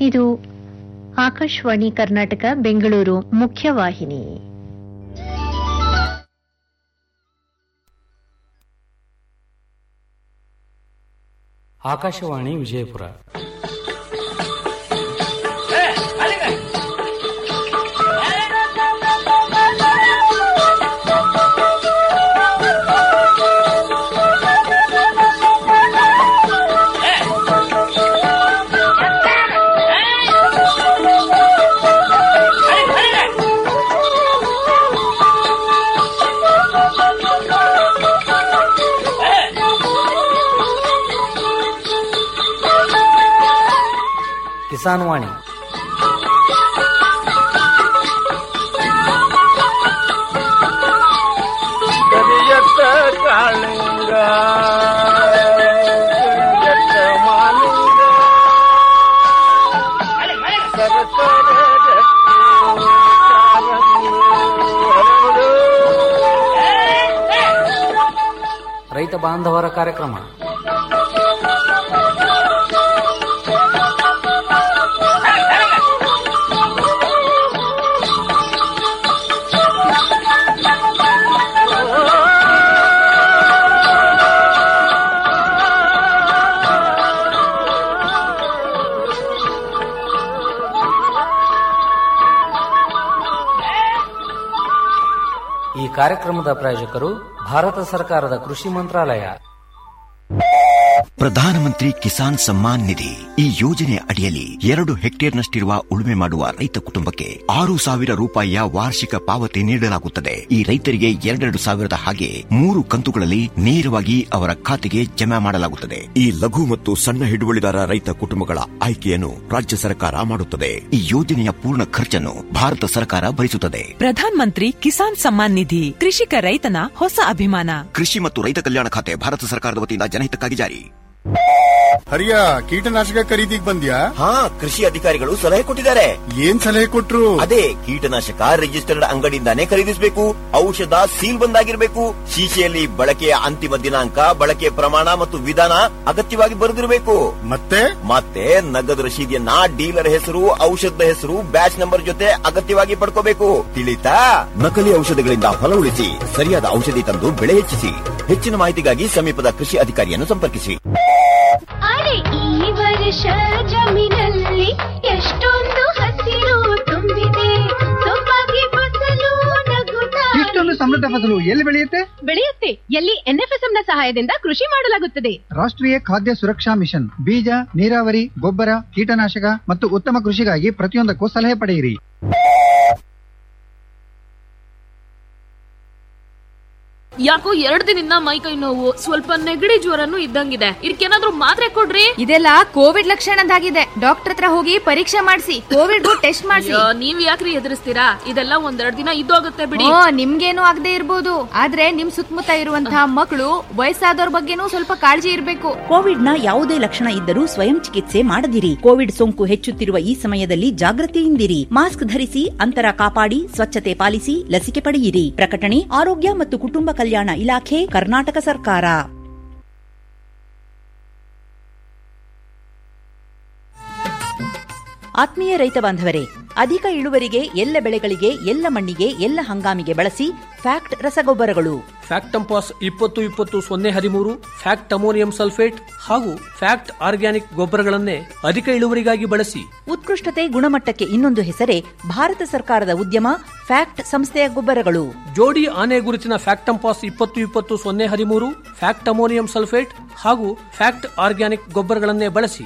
ಇದು ಆಕಾಶವಾಣಿ ಕರ್ನಾಟಕ ಬೆಂಗಳೂರು ಮುಖ್ಯವಾಹಿನಿ ಆಕಾಶವಾಣಿ ವಿಜಯಪುರ ಕಿಸಾನ್ ವಾಣಿ ಕರಿಯತ್ತ ಕಾಳಿಂಗ ಕರಿಯತ್ತ ಮಾಲಿಂಗ ಸರಸರ ಗಟ್ಟಿ ಕಾಲಂಗಿ ಹರಡು. ರೈತ ಬಾಂಧವರ ಕಾರ್ಯಕ್ರಮ ಈ ಕಾರ್ಯಕ್ರಮದ ಪ್ರಾಯೋಜಕರು ಭಾರತ ಸರ್ಕಾರದ ಕೃಷಿ ಮಂತ್ರಾಲಯ ಪ್ರಧಾನಮಂತ್ರಿ ಕಿಸಾನ್ ಸಮ್ಮಾನ್ ನಿಧಿ ಈ ಯೋಜನೆ ಅಡಿಯಲ್ಲಿ ಎರಡು ಹೆಕ್ಟೇರ್ನಷ್ಟಿರುವ ಉಳುಮೆ ಮಾಡುವ ರೈತ ಕುಟುಂಬಕ್ಕೆ ಆರು ಸಾವಿರ ರೂಪಾಯಿಯ ವಾರ್ಷಿಕ ಪಾವತಿ ನೀಡಲಾಗುತ್ತದೆ ಈ ರೈತರಿಗೆ ಎರಡೆರಡು ಸಾವಿರದ ಹಾಗೆ ಮೂರು ಕಂತುಗಳಲ್ಲಿ ನೇರವಾಗಿ ಅವರ ಖಾತೆಗೆ ಜಮಾ ಮಾಡಲಾಗುತ್ತದೆ ಈ ಲಘು ಮತ್ತು ಸಣ್ಣ ಹಿಡುವಳಿದಾರ ರೈತ ಕುಟುಂಬಗಳ ಆಯ್ಕೆಯನ್ನು ರಾಜ್ಯ ಸರ್ಕಾರ ಮಾಡುತ್ತದೆ ಈ ಯೋಜನೆಯ ಪೂರ್ಣ ಖರ್ಚನ್ನು ಭಾರತ ಸರ್ಕಾರ ಭರಿಸುತ್ತದೆ ಪ್ರಧಾನ್ ಮಂತ್ರಿ ಕಿಸಾನ್ ಸಮ್ಮಾನ್ ನಿಧಿ ಕೃಷಿಕ ರೈತನ ಹೊಸ ಅಭಿಮಾನ ಕೃಷಿ ಮತ್ತು ರೈತ ಕಲ್ಯಾಣ ಖಾತೆ ಭಾರತ ಸರ್ಕಾರದ ವತಿಯಿಂದ ಜನಹಿತಕ್ಕಾಗಿ ಜಾರಿ ಹರಿಯ ಕೀಟನಾಶಕ ಖರೀದಿಗ್ ಬಂದ್ಯಾ ಹಾ ಕೃಷಿ ಅಧಿಕಾರಿಗಳು ಸಲಹೆ ಕೊಟ್ಟಿದ್ದಾರೆ ಏನ್ ಸಲಹೆ ಕೊಟ್ರು ಅದೇ ಕೀಟನಾಶಕ ರಿಜಿಸ್ಟರ್ಡ್ ಅಂಗಡಿಯಿಂದಾನೇ ಖರೀದಿಸಬೇಕು ಔಷಧ ಸೀಲ್ ಬಂದಾಗಿರ್ಬೇಕು ಶೀಶೆಯಲ್ಲಿ ಬಳಕೆಯ ಅಂತಿಮ ದಿನಾಂಕ ಬಳಕೆಯ ಪ್ರಮಾಣ ಮತ್ತು ವಿಧಾನ ಅಗತ್ಯವಾಗಿ ಬರೆದಿರಬೇಕು ಮತ್ತೆ ಮತ್ತೆ ನಗದು ರಶೀದಿಯನ್ನ ಡೀಲರ್ ಹೆಸರು ಔಷಧದ ಹೆಸರು ಬ್ಯಾಚ್ ನಂಬರ್ ಜೊತೆ ಅಗತ್ಯವಾಗಿ ಪಡ್ಕೋಬೇಕು ತಿಳಿತಾ ನಕಲಿ ಔಷಧಗಳಿಂದ ಹೊಲ ಉಳಿಸಿ ಸರಿಯಾದ ಔಷಧಿ ತಂದು ಬೆಳೆ ಹೆಚ್ಚಿಸಿ ಹೆಚ್ಚಿನ ಮಾಹಿತಿಗಾಗಿ ಸಮೀಪದ ಕೃಷಿ ಅಧಿಕಾರಿಯನ್ನು ಸಂಪರ್ಕಿಸಿ ಅರೆ ಈ ವರ್ಷ ಜಮೀನಲ್ಲಿ ಎಷ್ಟೊಂದು ಹಸಿರು ತುಂಬಿದೆ ಸೊಬಗೆ ಫಸಲು ನಗುತ್ತಾ ಇಷ್ಟೊಂದು ಸಮೃದ್ಧ ಫಸಲು ಎಲ್ಲಿ ಬೆಳೆಯುತ್ತೆ ಬೆಳೆಯುತ್ತೆ ಎಲ್ಲಿ ಎನ್ಎಫ್ಎಸ್ಎಂ ನ ಸಹಾಯದಿಂದ ಕೃಷಿ ಮಾಡಲಾಗುತ್ತದೆ ರಾಷ್ಟ್ರೀಯ ಖಾದ್ಯ ಸುರಕ್ಷಾ ಮಿಷನ್ ಬೀಜ ನೀರಾವರಿ ಗೊಬ್ಬರ ಕೀಟನಾಶಕ ಮತ್ತು ಉತ್ತಮ ಕೃಷಿಗಾಗಿ ಪ್ರತಿಯೊಂದಕ್ಕೂ ಸಲಹೆ ಪಡೆಯಿರಿ ಯಾಕೋ ಎರಡ್ ದಿನದಿಂದ ಮೈ ಕೈ ನೋವು ಸ್ವಲ್ಪ ನೆಗಡಿ ಜ್ವರನು ಇದ್ದಂಗಿದೆ ಇದಕ್ಕೇನಾದ್ರೂ ಮಾತ್ರೆ ಕೊಡ್ರಿ ಇದೆಲ್ಲ ಕೋವಿಡ್ ಲಕ್ಷಣದಾಗಿದೆ ಡಾಕ್ಟರ್ ಹತ್ರ ಹೋಗಿ ಪರೀಕ್ಷೆ ಮಾಡಿಸಿ ಕೋವಿಡ್ ಟೆಸ್ಟ್ ಮಾಡಿಸಿ ಅಯ್ಯೋ, ನೀವ್ ಯಾಕ್ರಿ ಎದುರಿಸ್ತೀರಾ ಇದೆಲ್ಲ ಒಂದೆರಡ್ ದಿನ ಇದ್ದೋಗುತ್ತೆ ಬಿಡಿ ಓ ನಿಮ್ಗೇನು ಆಗದೆ ಇರ್ಬೋದು ಆದ್ರೆ ನಿಮ್ ಸುತ್ತಮುತ್ತ ಇರುವಂತಹ ಮಕ್ಕಳು ವಯಸ್ಸಾದವ್ರ ಬಗ್ಗೆನೂ ಸ್ವಲ್ಪ ಕಾಳಜಿ ಇರ್ಬೇಕು ಕೋವಿಡ್ನ ಯಾವುದೇ ಲಕ್ಷಣ ಇದ್ದರೂ ಸ್ವಯಂ ಚಿಕಿತ್ಸೆ ಮಾಡದಿರಿ ಕೋವಿಡ್ ಸೋಂಕು ಹೆಚ್ಚುತ್ತಿರುವ ಈ ಸಮಯದಲ್ಲಿ ಜಾಗೃತಿಯಿಂದಿರಿ ಮಾಸ್ಕ್ ಧರಿಸಿ ಅಂತರ ಕಾಪಾಡಿ ಸ್ವಚ್ಛತೆ ಪಾಲಿಸಿ ಲಸಿಕೆ ಪಡೆಯಿರಿ ಪ್ರಕಟಣೆ ಆರೋಗ್ಯ ಮತ್ತು ಕುಟುಂಬ ಕಲ್ಯಾಣ ಇಲಾಖೆ ಕರ್ನಾಟಕ ಸರ್ಕಾರ ಆತ್ಮೀಯ ರೈತ ಬಾಂಧವರೇ ಅಧಿಕ ಇಳುವರಿಗೆ ಎಲ್ಲ ಬೆಳೆಗಳಿಗೆ ಎಲ್ಲ ಮಣ್ಣಿಗೆ ಎಲ್ಲ ಹಂಗಾಮಿಗೆ ಬಳಸಿ ಫ್ಯಾಕ್ಟ್ ರಸಗೊಬ್ಬರಗಳು ಫ್ಯಾಕ್ಟಂಪಾಸ್ ಇಪ್ಪತ್ತು ಇಪ್ಪತ್ತು ಸೊನ್ನೆ ಹದಿಮೂರು ಫ್ಯಾಕ್ಟ್ ಅಮೋನಿಯಂ ಸಲ್ಫೇಟ್ ಹಾಗೂ ಫ್ಯಾಕ್ಟ್ ಆರ್ಗ್ಯಾನಿಕ್ ಗೊಬ್ಬರಗಳನ್ನೇ ಅಧಿಕ ಇಳುವರಿಗಾಗಿ ಬಳಸಿ ಉತ್ಕೃಷ್ಟತೆ ಗುಣಮಟ್ಟಕ್ಕೆ ಇನ್ನೊಂದು ಹೆಸರೇ ಭಾರತ ಸರ್ಕಾರದ ಉದ್ಯಮ ಫ್ಯಾಕ್ಟ್ ಸಂಸ್ಥೆಯ ಗೊಬ್ಬರಗಳು ಜೋಡಿ ಆನೆ ಗುರುತಿನ ಫ್ಯಾಕ್ಟಂಪಾಸ್ ಇಪ್ಪತ್ತು ಇಪ್ಪತ್ತು ಸೊನ್ನೆ ಹದಿಮೂರು ಫ್ಯಾಕ್ಟ್ ಅಮೋನಿಯಂ ಸಲ್ಫೇಟ್ ಹಾಗೂ ಫ್ಯಾಕ್ಟ್ ಆರ್ಗ್ಯಾನಿಕ್ ಗೊಬ್ಬರಗಳನ್ನೇ ಬಳಸಿ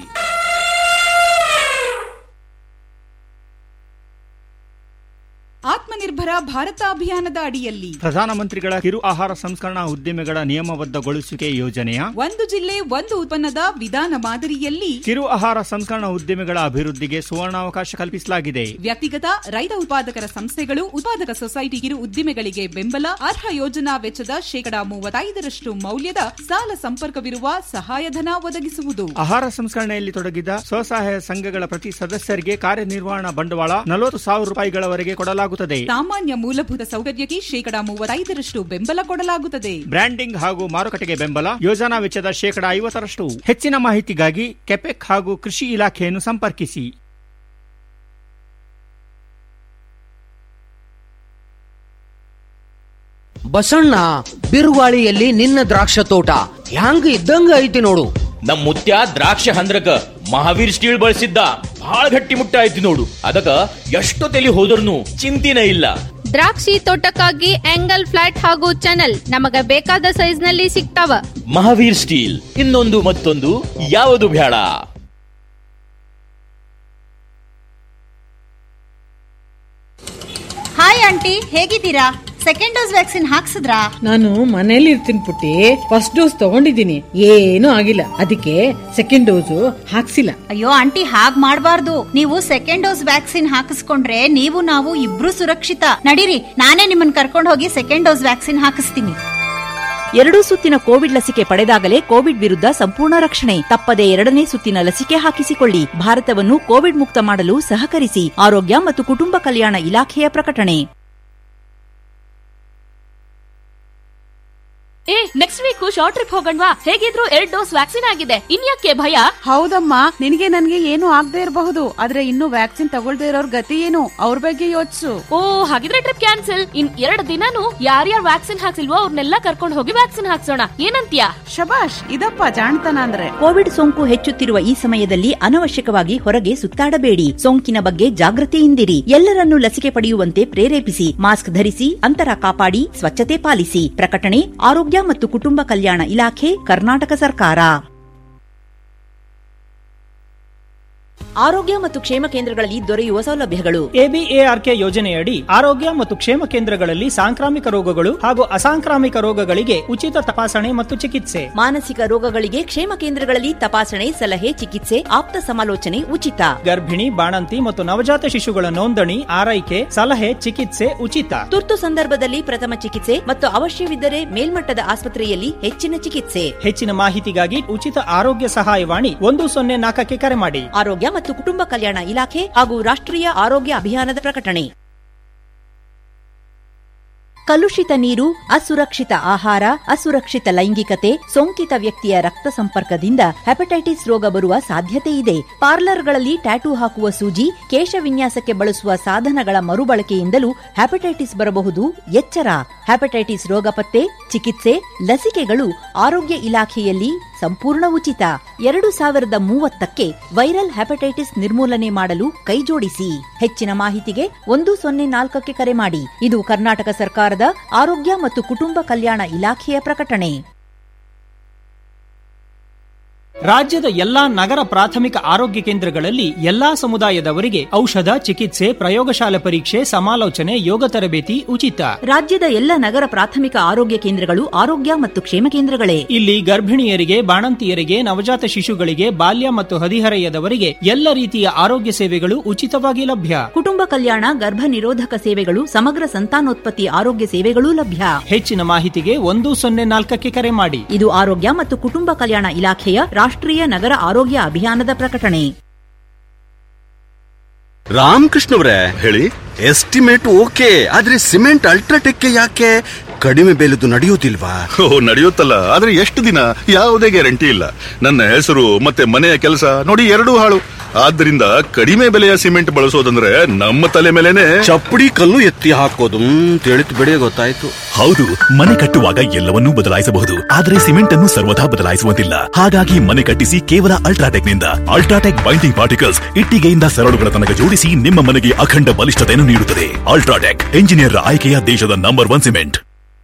ಆತ್ಮನಿರ್ಭರ ಭಾರತ ಅಭಿಯಾನದ ಅಡಿಯಲ್ಲಿ ಪ್ರಧಾನಮಂತ್ರಿಗಳ ಕಿರು ಆಹಾರ ಸಂಸ್ಕರಣಾ ಉದ್ದಿಮೆಗಳ ನಿಯಮಬದ್ಧಗೊಳಿಸುವಿಕೆ ಯೋಜನೆಯ ಒಂದು ಜಿಲ್ಲೆ ಒಂದು ಉತ್ಪನ್ನದ ವಿಧಾನ ಮಾದರಿಯಲ್ಲಿ ಕಿರು ಆಹಾರ ಸಂಸ್ಕರಣಾ ಉದ್ದಿಮೆಗಳ ಅಭಿವೃದ್ಧಿಗೆ ಸುವರ್ಣಾವಕಾಶ ಕಲ್ಪಿಸಲಾಗಿದೆ ವ್ಯಕ್ತಿಗತ ರೈತ ಉತ್ಪಾದಕರ ಸಂಸ್ಥೆಗಳು ಉತ್ಪಾದಕ ಸೊಸೈಟಿ ಕಿರು ಉದ್ದಿಮೆಗಳಿಗೆ ಬೆಂಬಲ ಅರ್ಹ ಯೋಜನಾ ವೆಚ್ಚದ ಶೇಕಡಾ ಮೂವತ್ತೈದರಷ್ಟು ಮೌಲ್ಯದ ಸಾಲ ಸಂಪರ್ಕವಿರುವ ಸಹಾಯಧನ ಒದಗಿಸುವುದು ಆಹಾರ ಸಂಸ್ಕರಣೆಯಲ್ಲಿ ತೊಡಗಿದ ಸ್ವಸಹಾಯ ಸಂಘಗಳ ಪ್ರತಿ ಸದಸ್ಯರಿಗೆ ಕಾರ್ಯನಿರ್ವಹಣಾ ಬಂಡವಾಳ ನಲವತ್ತು ಸಾವಿರ ರೂಪಾಯಿಗಳವರೆಗೆ ಕೊಡಲಾಗುತ್ತದೆ ಸಾಮಾನ್ಯ ಮೂಲಭೂತ ಸೌಕರ್ಯಕ್ಕೆ ಶೇಕಡಾ ಮೂವತ್ತೈದರಷ್ಟು ಬೆಂಬಲ ಕೊಡಲಾಗುತ್ತದೆ ಬ್ರ್ಯಾಂಡಿಂಗ್ ಹಾಗೂ ಮಾರುಕಟ್ಟೆಗೆ ಬೆಂಬಲ ಯೋಜನಾ ವೆಚ್ಚದ ಶೇಕಡಾ ಐವತ್ತರಷ್ಟು ಹೆಚ್ಚಿನ ಮಾಹಿತಿಗಾಗಿ ಕೆಪೆಕ್ ಹಾಗೂ ಕೃಷಿ ಇಲಾಖೆಯನ್ನು ಸಂಪರ್ಕಿಸಿ ಬಸಣ್ಣ ಬಿರುಗಾಳಿಯಲ್ಲಿ ನಿನ್ನ ದ್ರಾಕ್ಷ ತೋಟ ಹ್ಯಾಂಗ ಇದ್ದಂಗ ಐತಿ ನೋಡು ನಮ್ ಮುತ್ಯ ದ್ರಾಕ್ಷ ಹಂದ್ರಕ ಮಹಾವೀರ್ ಸ್ಟೀಲ್ ಬಳಸಿದ್ದ ಬಹಳ ಗಟ್ಟಿ ಮುಟ್ಟ ಐತಿ ನೋಡು ಅದಕ್ಕ ಎಷ್ಟು ತಲಿ ಹೋದ್ರೂ ಚಿಂತಿನ ಇಲ್ಲ ದ್ರಾಕ್ಷಿ ತೋಟಕ್ಕಾಗಿ ಆಂಗಲ್ ಫ್ಲಾಟ್ ಹಾಗೂ ಚಾನಲ್ ನಮಗ ಬೇಕಾದ ಸೈಜ್ ನಲ್ಲಿ ಸಿಗ್ತಾವ ಮಹಾವೀರ್ ಸ್ಟೀಲ್ ಇನ್ನೊಂದು ಮತ್ತೊಂದು ಯಾವುದು ಬೇಡ ಹಾಯ್ ಆಂಟಿ ಹೇಗಿದ್ದೀರಾ ಸೆಕೆಂಡ್ ಡೋಸ್ ವ್ಯಾಕ್ಸಿನ್ ಹಾಕ್ಸಿದ್ರಾ ನಾನು ಮನೇಲಿ ಇರ್ತೀನಿ ಪುಟ್ಟಿ ಫಸ್ಟ್ ಡೋಸ್ ತಗೊಂಡಿದ್ದೀನಿ ಏನೂ ಆಗಿಲ್ಲ ಅದಕ್ಕೆ ಸೆಕೆಂಡ್ ಡೋಸು ಹಾಕ್ಸಿಲ್ಲ ಅಯ್ಯೋ ಆಂಟಿ ಹಾಗ್ ಮಾಡ್ಬಾರ್ದು ನೀವು ಸೆಕೆಂಡ್ ಡೋಸ್ ವ್ಯಾಕ್ಸಿನ್ ಹಾಕಿಸ್ಕೊಂಡ್ರೆ ನೀವು ನಾವು ಇಬ್ರು ಸುರಕ್ಷಿತ ನಡೀರಿ ನಾನೇ ನಿಮ್ಮನ್ನ ಕರ್ಕೊಂಡು ಹೋಗಿ ಸೆಕೆಂಡ್ ಡೋಸ್ ವ್ಯಾಕ್ಸಿನ್ ಹಾಕಿಸ್ತೀನಿ ಎರಡೂ ಸುತ್ತಿನ ಕೋವಿಡ್ ಲಸಿಕೆ ಪಡೆದಾಗಲೇ ಕೋವಿಡ್ ವಿರುದ್ಧ ಸಂಪೂರ್ಣ ರಕ್ಷಣೆ ತಪ್ಪದೆ ಎರಡನೇ ಸುತ್ತಿನ ಲಸಿಕೆ ಹಾಕಿಸಿಕೊಳ್ಳಿ ಭಾರತವನ್ನು ಕೋವಿಡ್ ಮುಕ್ತ ಮಾಡಲು ಸಹಕರಿಸಿ ಆರೋಗ್ಯ ಮತ್ತು ಕುಟುಂಬ ಕಲ್ಯಾಣ ಇಲಾಖೆಯ ಪ್ರಕಟಣೆ ಏ ನೆಕ್ಸ್ಟ್ ವೀಕ್ ಶಾರ್ಟ್ ಟ್ರಿಪ್ ಹೋಗಣ್ವಾ ಹೇಗಿದ್ರು ಎರಡ್ ಡೋಸ್ ವ್ಯಾಕ್ಸಿನ್ ಆಗಿದೆ ಇನ್ಯಾಕೆ ಭಯ ಹೌದಮ್ಮ ನಿನಗೆ ನನ್ಗೆ ಏನು ಆಗದೆ ಇರಬಹುದು ಆದ್ರೆ ಇನ್ನು ವ್ಯಾಕ್ಸಿನ್ ತಗೊಳ್ದೇ ಇರೋರ್ ಗತಿ ಏನು ಅವ್ರ ಬಗ್ಗೆ ಯೋಚಿಸು ಓ ಹಾಗಿದ್ರೆ ಟ್ರಿಪ್ ಕ್ಯಾನ್ಸಲ್ ಇನ್ ಎರಡ್ ದಿನಾನು ಯಾರ್ಯಾರು ವ್ಯಾಕ್ಸಿನ್ ಹಾಕ್ಸಿಲ್ವೋ ಅವ್ರನ್ನೆಲ್ಲ ಕರ್ಕೊಂಡು ಹೋಗಿ ವ್ಯಾಕ್ಸಿನ್ ಹಾಕ್ಸೋಣ ಏನಂತ್ಯಾ ಶಬಾಷ್ ಇದಪ್ಪ ಜಾಣ್ತನ ಅಂದ್ರೆ ಕೋವಿಡ್ ಸೋಂಕು ಹೆಚ್ಚುತ್ತಿರುವ ಈ ಸಮಯದಲ್ಲಿ ಅನವಶ್ಯಕವಾಗಿ ಹೊರಗೆ ಸುತ್ತಾಡಬೇಡಿ ಸೋಂಕಿನ ಬಗ್ಗೆ ಜಾಗೃತಿಯಿಂದಿರಿ ಎಲ್ಲರನ್ನೂ ಲಸಿಕೆ ಪಡೆಯುವಂತೆ ಪ್ರೇರೇಪಿಸಿ ಮಾಸ್ಕ್ ಧರಿಸಿ ಅಂತರ ಕಾಪಾಡಿ ಸ್ವಚ್ಛತೆ ಪಾಲಿಸಿ ಪ್ರಕಟಣೆ ಆರೋಗ್ಯ ಮತ್ತು ಕುಟುಂಬ ಕಲ್ಯಾಣ ಇಲಾಖೆ ಕರ್ನಾಟಕ ಸರ್ಕಾರ ಆರೋಗ್ಯ ಮತ್ತು ಕ್ಷೇಮ ಕೇಂದ್ರಗಳಲ್ಲಿ ದೊರೆಯುವ ಸೌಲಭ್ಯಗಳು ಎಬಿಎಆರ್ಕೆ ಯೋಜನೆಯಡಿ ಆರೋಗ್ಯ ಮತ್ತು ಕ್ಷೇಮ ಕೇಂದ್ರಗಳಲ್ಲಿ ಸಾಂಕ್ರಾಮಿಕ ರೋಗಗಳು ಹಾಗೂ ಅಸಾಂಕ್ರಾಮಿಕ ರೋಗಗಳಿಗೆ ಉಚಿತ ತಪಾಸಣೆ ಮತ್ತು ಚಿಕಿತ್ಸೆ ಮಾನಸಿಕ ರೋಗಗಳಿಗೆ ಕ್ಷೇಮ ಕೇಂದ್ರಗಳಲ್ಲಿ ತಪಾಸಣೆ ಸಲಹೆ ಚಿಕಿತ್ಸೆ ಆಪ್ತ ಸಮಾಲೋಚನೆ ಉಚಿತ ಗರ್ಭಿಣಿ ಬಾಣಂತಿ ಮತ್ತು ನವಜಾತ ಶಿಶುಗಳ ನೋಂದಣಿ ಆರೈಕೆ ಸಲಹೆ ಚಿಕಿತ್ಸೆ ಉಚಿತ ತುರ್ತು ಸಂದರ್ಭದಲ್ಲಿ ಪ್ರಥಮ ಚಿಕಿತ್ಸೆ ಮತ್ತು ಅವಶ್ಯವಿದ್ದರೆ ಮೇಲ್ಮಟ್ಟದ ಆಸ್ಪತ್ರೆಯಲ್ಲಿ ಹೆಚ್ಚಿನ ಚಿಕಿತ್ಸೆ ಹೆಚ್ಚಿನ ಮಾಹಿತಿಗಾಗಿ ಉಚಿತ ಆರೋಗ್ಯ ಸಹಾಯವಾಣಿ ಒಂದು ಸೊನ್ನೆ ನಾಲ್ಕಕ್ಕೆ ಕರೆ ಮಾಡಿ ಆರೋಗ್ಯ ಮತ್ತು ಕುಟುಂಬ ಕಲ್ಯಾಣ ಇಲಾಖೆ ಹಾಗೂ ರಾಷ್ಟ್ರೀಯ ಆರೋಗ್ಯ ಅಭಿಯಾನದ ಪ್ರಕಟಣೆ ಕಲುಷಿತ ನೀರು ಅಸುರಕ್ಷಿತ ಆಹಾರ ಅಸುರಕ್ಷಿತ ಲೈಂಗಿಕತೆ ಸೋಂಕಿತ ವ್ಯಕ್ತಿಯ ರಕ್ತ ಸಂಪರ್ಕದಿಂದ ಹೆಪಟೈಟಿಸ್ ರೋಗ ಬರುವ ಸಾಧ್ಯತೆ ಇದೆ ಪಾರ್ಲರ್ಗಳಲ್ಲಿ ಟ್ಯಾಟೂ ಹಾಕುವ ಸೂಜಿ ಕೇಶ ವಿನ್ಯಾಸಕ್ಕೆ ಬಳಸುವ ಸಾಧನಗಳ ಮರುಬಳಕೆಯಿಂದಲೂ ಹೆಪಟೈಟಿಸ್ ಬರಬಹುದು ಎಚ್ಚರ ಹೆಪಟೈಟಿಸ್ ರೋಗ ಪತ್ತೆ ಚಿಕಿತ್ಸೆ ಲಸಿಕೆಗಳು ಆರೋಗ್ಯ ಇಲಾಖೆಯಲ್ಲಿ ಸಂಪೂರ್ಣ ಉಚಿತ ಎರಡು ಸಾವಿರದ ಮೂವತ್ತಕ್ಕೆ ವೈರಲ್ ಹೆಪಟೈಟಿಸ್ ನಿರ್ಮೂಲನೆ ಮಾಡಲು ಕೈಜೋಡಿಸಿ ಹೆಚ್ಚಿನ ಮಾಹಿತಿಗೆ ಒಂದು ಸೊನ್ನೆ ನಾಲ್ಕಕ್ಕೆ ಕರೆ ಮಾಡಿ ಇದು ಕರ್ನಾಟಕ ಸರ್ಕಾರದ ಆರೋಗ್ಯ ಮತ್ತು ಕುಟುಂಬ ಕಲ್ಯಾಣ ಇಲಾಖೆಯ ಪ್ರಕಟಣೆ ರಾಜ್ಯದ ಎಲ್ಲಾ ನಗರ ಪ್ರಾಥಮಿಕ ಆರೋಗ್ಯ ಕೇಂದ್ರಗಳಲ್ಲಿ ಎಲ್ಲಾ ಸಮುದಾಯದವರಿಗೆ ಔಷಧ ಚಿಕಿತ್ಸೆ ಪ್ರಯೋಗಶಾಲೆ ಪರೀಕ್ಷೆ ಸಮಾಲೋಚನೆ ಯೋಗ ತರಬೇತಿ ಉಚಿತ ರಾಜ್ಯದ ಎಲ್ಲ ನಗರ ಪ್ರಾಥಮಿಕ ಆರೋಗ್ಯ ಕೇಂದ್ರಗಳು ಆರೋಗ್ಯ ಮತ್ತು ಕ್ಷೇಮ ಕೇಂದ್ರಗಳೇ ಇಲ್ಲಿ ಗರ್ಭಿಣಿಯರಿಗೆ ಬಾಣಂತಿಯರಿಗೆ ನವಜಾತ ಶಿಶುಗಳಿಗೆ ಬಾಲ್ಯ ಮತ್ತು ಹದಿಹರೆಯದವರಿಗೆ ಎಲ್ಲ ರೀತಿಯ ಆರೋಗ್ಯ ಸೇವೆಗಳು ಉಚಿತವಾಗಿ ಲಭ್ಯ ಕುಟುಂಬ ಕಲ್ಯಾಣ ಗರ್ಭ ನಿರೋಧಕ ಸೇವೆಗಳು ಸಮಗ್ರ ಸಂತಾನೋತ್ಪತ್ತಿ ಆರೋಗ್ಯ ಸೇವೆಗಳೂ ಲಭ್ಯ ಹೆಚ್ಚಿನ ಮಾಹಿತಿಗೆ ಒಂದು ಸೊನ್ನೆ ನಾಲ್ಕಕ್ಕೆ ಕರೆ ಮಾಡಿ ಇದು ಆರೋಗ್ಯ ಮತ್ತು ಕುಟುಂಬ ಕಲ್ಯಾಣ ಇಲಾಖೆಯ ರಾಷ್ಟ್ರೀಯ ನಗರ ಆರೋಗ್ಯ ಅಭಿಯಾನದ ಪ್ರಕಟಣೆ ರಾಮಕೃಷ್ಣ ಅವರೇ ಹೇಳಿ ಎಸ್ಟಿಮೇಟ್ ಓಕೆ ಆದ್ರೆ ಸಿಮೆಂಟ್ ಅಲ್ಟ್ರಾಟೆಕ್ ಯಾಕೆ ಕಡಿಮೆ ಬೆಲೆದು ನಡೆಯೋದಿಲ್ವಾ ಓ ನಡೆಯುತ್ತಲ್ಲ ಆದ್ರೆ ಎಷ್ಟು ದಿನ ಯಾವುದೇ ಗ್ಯಾರಂಟಿ ಇಲ್ಲ ನನ್ನ ಹೆಸರು ಮತ್ತೆ ಮನೆಯ ಕೆಲಸ ನೋಡಿ ಎರಡೂ ಹಾಳು ಆದ್ರಿಂದ ಕಡಿಮೆ ಬೆಲೆಯ ಸಿಮೆಂಟ್ ಬಳಸೋದಂದ್ರೆ ನಮ್ಮ ತಲೆ ಮೇಲೆನೆ ಚಪ್ಪಡಿ ಕಲ್ಲು ಎತ್ತಿ ಹಾಕೋದು ತಿಳಿತು ಬಿಡಿ ಗೊತ್ತಾಯ್ತು ಹೌದು ಮನೆ ಕಟ್ಟುವಾಗ ಎಲ್ಲವನ್ನೂ ಬದಲಾಯಿಸಬಹುದು ಆದರೆ ಸಿಮೆಂಟ್ ಅನ್ನು ಸರ್ವದಾ ಬದಲಾಯಿಸುವಂತಿಲ್ಲ ಹಾಗಾಗಿ ಮನೆ ಕಟ್ಟಿಸಿ ಕೇವಲ ಅಲ್ಟ್ರಾಟೆಕ್ ನಿಂದ ಅಲ್ಟ್ರಾಟೆಕ್ ಬೈಂಡಿಂಗ್ ಪಾರ್ಟಿಕಲ್ಸ್ ಇಟ್ಟಿಗೆಯಿಂದ ಸರಳುಗಳ ತನಕ ಜೋಡಿಸಿ ನಿಮ್ಮ ಮನೆಗೆ ಅಖಂಡ ಬಲಿಷ್ಠತೆಯನ್ನು ನೀಡುತ್ತದೆ ಅಲ್ಟ್ರಾಟೆಕ್ ಎಂಜಿನಿಯರ್ ಆಯ್ಕೆಯ ದೇಶದ ನಂಬರ್ ಒನ್ ಸಿಮೆಂಟ್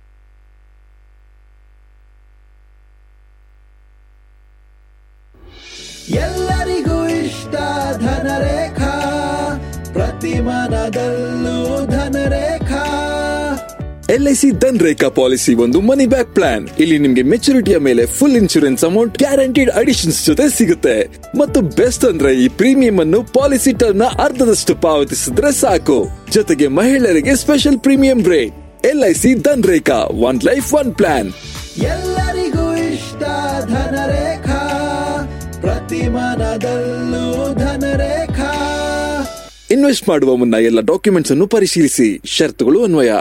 ಎಲ್ಲರಿಗೂ ಇಷ್ಟ ಧನರೇಖಾ ಪ್ರತಿ ಮನದಲ್ಲೂ ಧನರೇಖಾ ಎಲ್ಐಸಿ ಧನ್ ರೇಖಾ ಪಾಲಿಸಿ ಒಂದು ಮನಿ ಬ್ಯಾಕ್ ಪ್ಲಾನ್ ಇಲ್ಲಿ ನಿಮ್ಗೆ ಮೆಚುರಿಟಿಯ ಮೇಲೆ full insurance amount guaranteed additions ಜೊತೆ ಸಿಗುತ್ತೆ ಮತ್ತು ಬೆಸ್ಟ್ ಅಂದ್ರೆ ಈ ಪ್ರೀಮಿಯಂ ಅನ್ನು ಪಾಲಿಸಿ ಟರ್ಮ್ ನ ಅರ್ಧದಷ್ಟು ಪಾವತಿಸಿದ್ರೆ ಸಾಕು ಜೊತೆಗೆ ಮಹಿಳೆಯರಿಗೆ special premium rate LIC Dhan Rekha one life one plan ಎಲ್ಲರಿಗೂ ಇಷ್ಟ ಧನರೇಖಾ ಪ್ರತಿ ಮನದಲ್ಲೂ ಧನರೇಖಾ ಇನ್ವೆಸ್ಟ್ ಮಾಡುವ ಮುನ್ನ ಎಲ್ಲ ಡಾಕ್ಯುಮೆಂಟ್ಸ್ ಅನ್ನು ಪರಿಶೀಲಿಸಿ ಷರತ್ತುಗಳು ಅನ್ವಯ